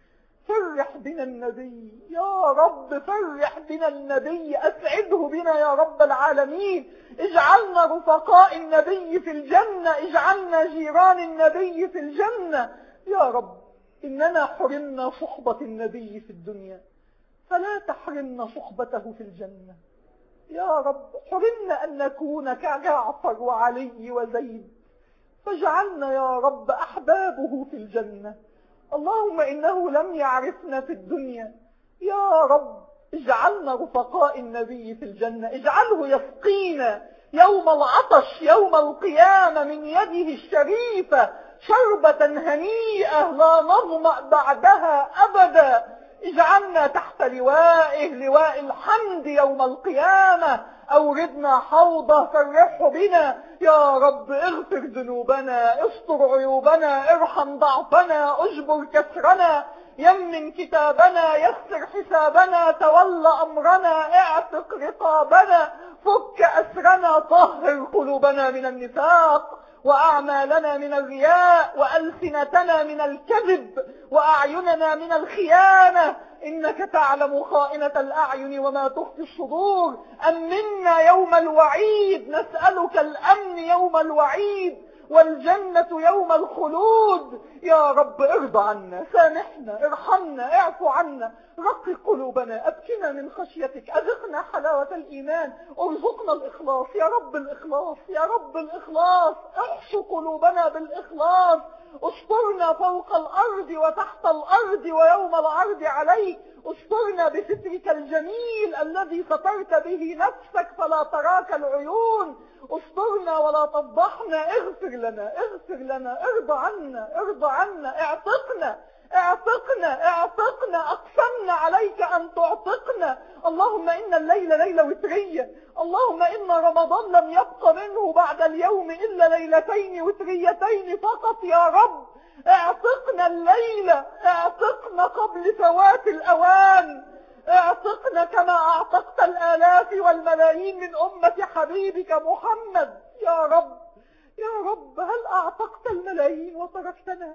[SPEAKER 2] فرح بنا النبي يا رب فرح بنا النبي أسعده بنا يا رب العالمين اجعلنا رفقاء النبي في الجنة اجعلنا جيران النبي في الجنة يا رب إننا حرمنا صحبة النبي في الدنيا فلا تحرمنا صحبته في الجنة يا رب حرمنا أن نكون كجعفر وعلي وزيد فاجعلنا يا رب أحبابه في الجنة اللهم إنه لم يعرفنا في الدنيا يا رب اجعلنا رفقاء النبي في الجنة اجعله يسقينا يوم العطش يوم القيامة من يده الشريفة شربة هنيئة لا نظمأ بعدها أبدا اجعلنا تحت لوائه لواء الحمد يوم القيامة أوردنا حوضه فرحه بنا يا رب اغفر ذنوبنا استر عيوبنا ارحم ضعفنا اجبر كسرنا يمن كتابنا يسر حسابنا تولى أمرنا اعتق رقابنا فك أسرنا طهر قلوبنا من النفاق وأعمالنا من الرياء وألسنتنا من الكذب وأعيننا من الخيانة إنك تعلم خائنة الأعين وما تخفي الصدور أمنا يوم الوعيد نسألك الأمن يوم الوعيد والجنة يوم الخلود يا رب ارضى عنا سامحنا ارحمنا اعفو عنا رق قلوبنا أبكنا من خشيتك أذقنا حلاوة الإيمان ارزقنا الإخلاص يا رب الإخلاص يا رب الإخلاص احشو قلوبنا بالإخلاص استرنا فوق الأرض وتحت الأرض ويوم العرض عليك استرنا بسترك الجميل الذي سترت به نفسك فلا تراك العيون استرنا ولا تفضحنا اغفر لنا اغفر لنا ارضى عنا ارضى عنا اعتقنا اعتقنا اعتقنا اقسمنا عليك ان تعتقنا اللهم ان الليل ليلة وترية اللهم ان رمضان لم يبق منه بعد اليوم الا ليلتين وتريتين فقط يا رب اعتقنا الليلة اعتقنا قبل فوات الاوان اعتقنا كما اعتقت الالاف والملايين من امة حبيبك محمد يا رب يا رب هل اعتقت الملايين وتركتنا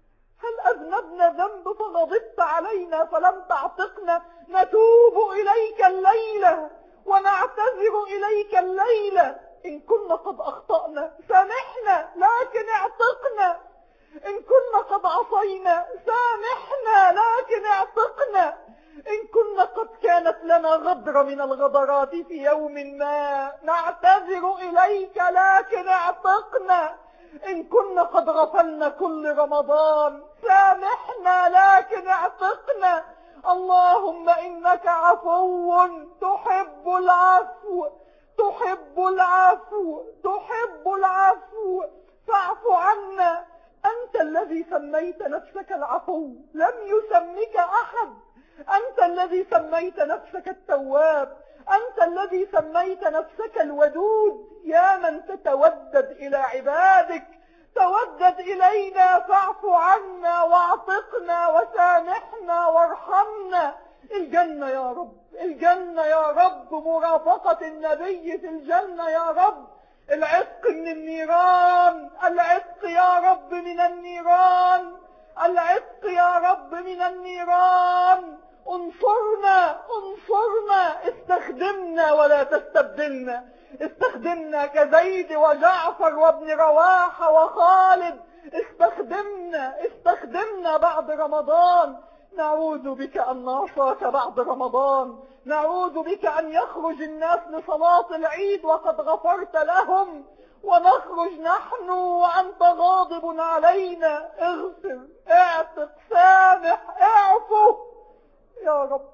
[SPEAKER 2] هل أذنبنا ذنب فغضبت علينا فلم تعتقنا نتوب إليك الليلة ونعتذر إليك الليلة إن كنا قد أخطأنا سامحنا لكن اعتقنا إن كنا قد عصينا سامحنا لكن اعتقنا إن كنا قد كانت لنا غدرة من الغدرات في يوم ما نعتذر إليك لكن اعتقنا إن كنا قد غفلنا كل رمضان سامحنا لكن اعتقنا اللهم إنك عفو تحب العفو تحب العفو تحب العفو فاعف عنا أنت الذي سميت نفسك العفو لم يسمك أحد أنت الذي سميت نفسك التواب أنت الذي سميت نفسك الودود يا من تتودد إلى عبادك تودد إلينا فاعف عنا واعتقنا وسامحنا وارحمنا الجنة يا رب الجنة يا رب مرافقة النبي في الجنة يا رب العتق من النيران العتق يا رب من النيران العتق يا رب من النيران انصرنا انصرنا استخدمنا ولا تستبدلنا استخدمنا كزيد وجعفر وابن رواحة وخالد استخدمنا استخدمنا بعد رمضان نعوذ بك أن نعصاك بعد رمضان نعوذ بك أن يخرج الناس لصلاة العيد وقد غفرت لهم ونخرج نحن وأنت غاضب علينا اغفر اعتق سامح اعفو يا رب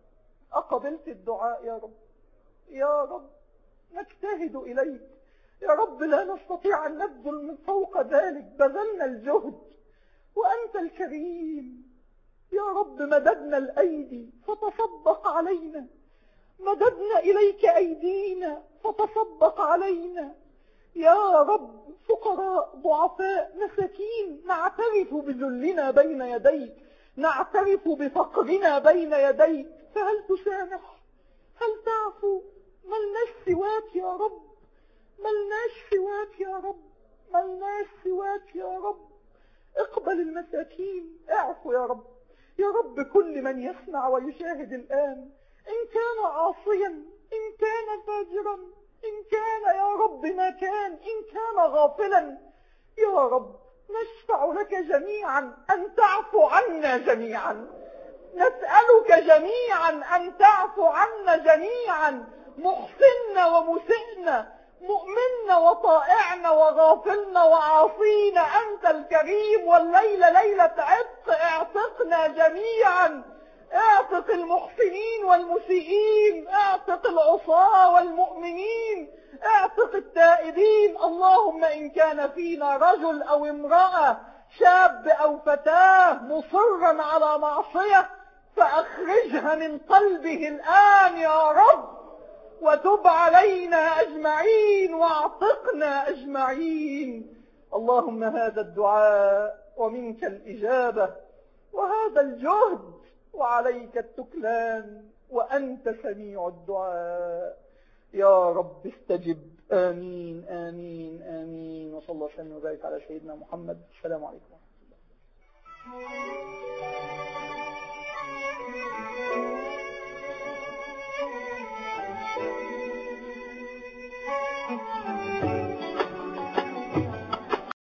[SPEAKER 2] أقبلت الدعاء يا رب يا رب نجتهد إليك يا رب لا نستطيع أن نبذل من فوق ذلك بذلنا الجهد وأنت الكريم يا رب مددنا الأيدي فتصدق علينا مددنا إليك أيدينا فتصدق علينا يا رب فقراء ضعفاء مساكين نعترف بذلنا بين يديك نعترف بفقرنا بين يديك فهل تسامح هل تعفو ملناش سواك يا رب ملناش سواك يا رب ملناش سواك يا رب اقبل المساكين اعفو يا رب يا رب كل من يسمع ويشاهد الآن إن كان عاصيا إن كان فاجرا إن كان يا رب ما كان إن كان غافلا يا رب نشفع لك جميعا أن تعفو عنا جميعا نسألك جميعا أن تعفو عنا جميعا محسنا ومسئنا مؤمنا وطائعنا وغافلنا وعاصينا أنت الكريم والليلة ليلة عتق اعتقنا جميعا اعتق المحسنين والمسيئين اعتق العصاة والمؤمنين اعتق التائبين اللهم إن كان فينا رجل أو امرأة شاب أو فتاة مصرا على معصية فأخرجها من قلبه الآن يا رب وتب علينا أجمعين واعتقنا أجمعين اللهم هذا الدعاء ومنك الإجابة وهذا الجهد وعليك التكلان وأنت سميع الدعاء يا رب استجب آمين آمين آمين وصلى الله وسلم وبارك على سيدنا محمد السلام عليكم ورحمة الله